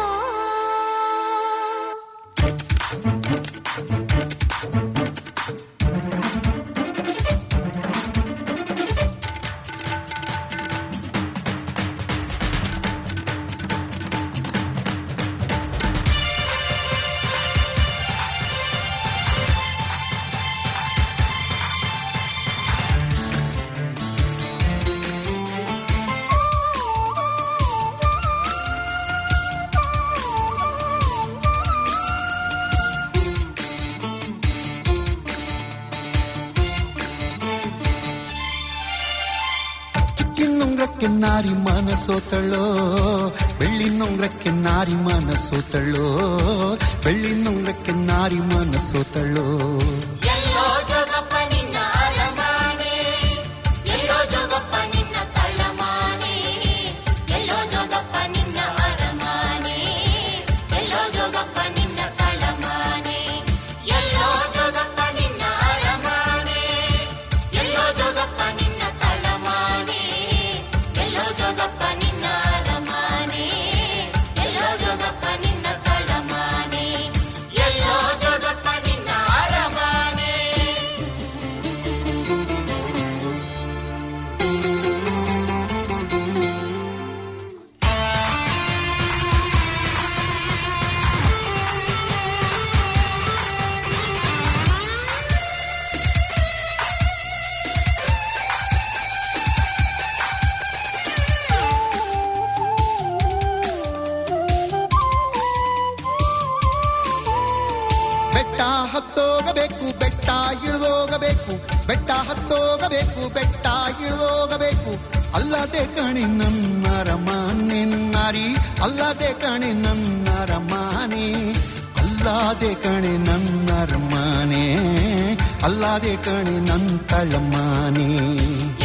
ಚಿಕ್ಕಿನುಂಗ್ರಕ್ಕೆ ನಾರಿ ಮನಸೋತಳೋ ಬೆಳ್ಳಿ ನುಂಗ್ರಕ್ಕೆ ನಾರಿ ಮನಸೋತಳೋ ಬೆಳ್ಳಿ ನುಂಗ್ರಕ್ಕೆ ನಾರಿ ಮನಸೋತಳೋ ಎಲ್ಲೋ ಜೋಗಪ್ಪ ನಿನ್ನ ಅರಮಾನೆ ಎಲ್ಲೋ ಜೋಗಪ್ಪ ನಿನ್ನ ತಳ್ಳಮಾನೆ ಎಲ್ಲೋ ಜೋಗಪ್ಪ ನಿನ್ನ ಅರಮಾನೆ ಎಲ್ಲೋ ಜೋಗಪ್ಪ ನಿನ್ನ ತಳ್ಳಮಾನೆ ಎಲ್ಲೋ ಜೋಗಪ್ಪ ನಿನ್ನ ಅರಮಾನೆ ಎಲ್ಲೋ ಜೋಗಪ್ಪ ನಿನ್ನ ತಳ್ಳಮಾನೆ ಎಲ್ಲೋ ಜೋಗಪ್ಪ ನಿನ್ನ ಅರಮಾನೆ ಎಲ್ಲೋ ಜೋಗಪ್ಪ ನಿನ್ನ ತಳ್ಳಮಾನೆ ಎಲ್ಲೋ ಜೋಗಪ್ಪ ನಿನ್ನ ಅರಮಾನೆ ಬೆಟ್ಟ ಹತ್ತೋಗಬೇಕು ಬೆಟ್ಟ ಇಳಿದೋಗಬೇಕು ಬೆಟ್ಟ ಹತ್ತೋಗಬೇಕು ಬೆಟ್ಟ ಇಳಿದೋಗಬೇಕು ಅಲ್ಲದೆ ಕಣೆ ನನ್ನ ರಮಾನೆ ನಾರಿ ಅಲ್ಲದೆ ಕಣೆ ನನ್ನ ರಮಾನೆ ಅಲ್ಲಾದೆ ಕಣೆ ನನ್ನ ರಮಾನೆ ಅಲ್ಲಾದೆ ಕಣೆ ನನ್ನ ತಳಮಾನೆ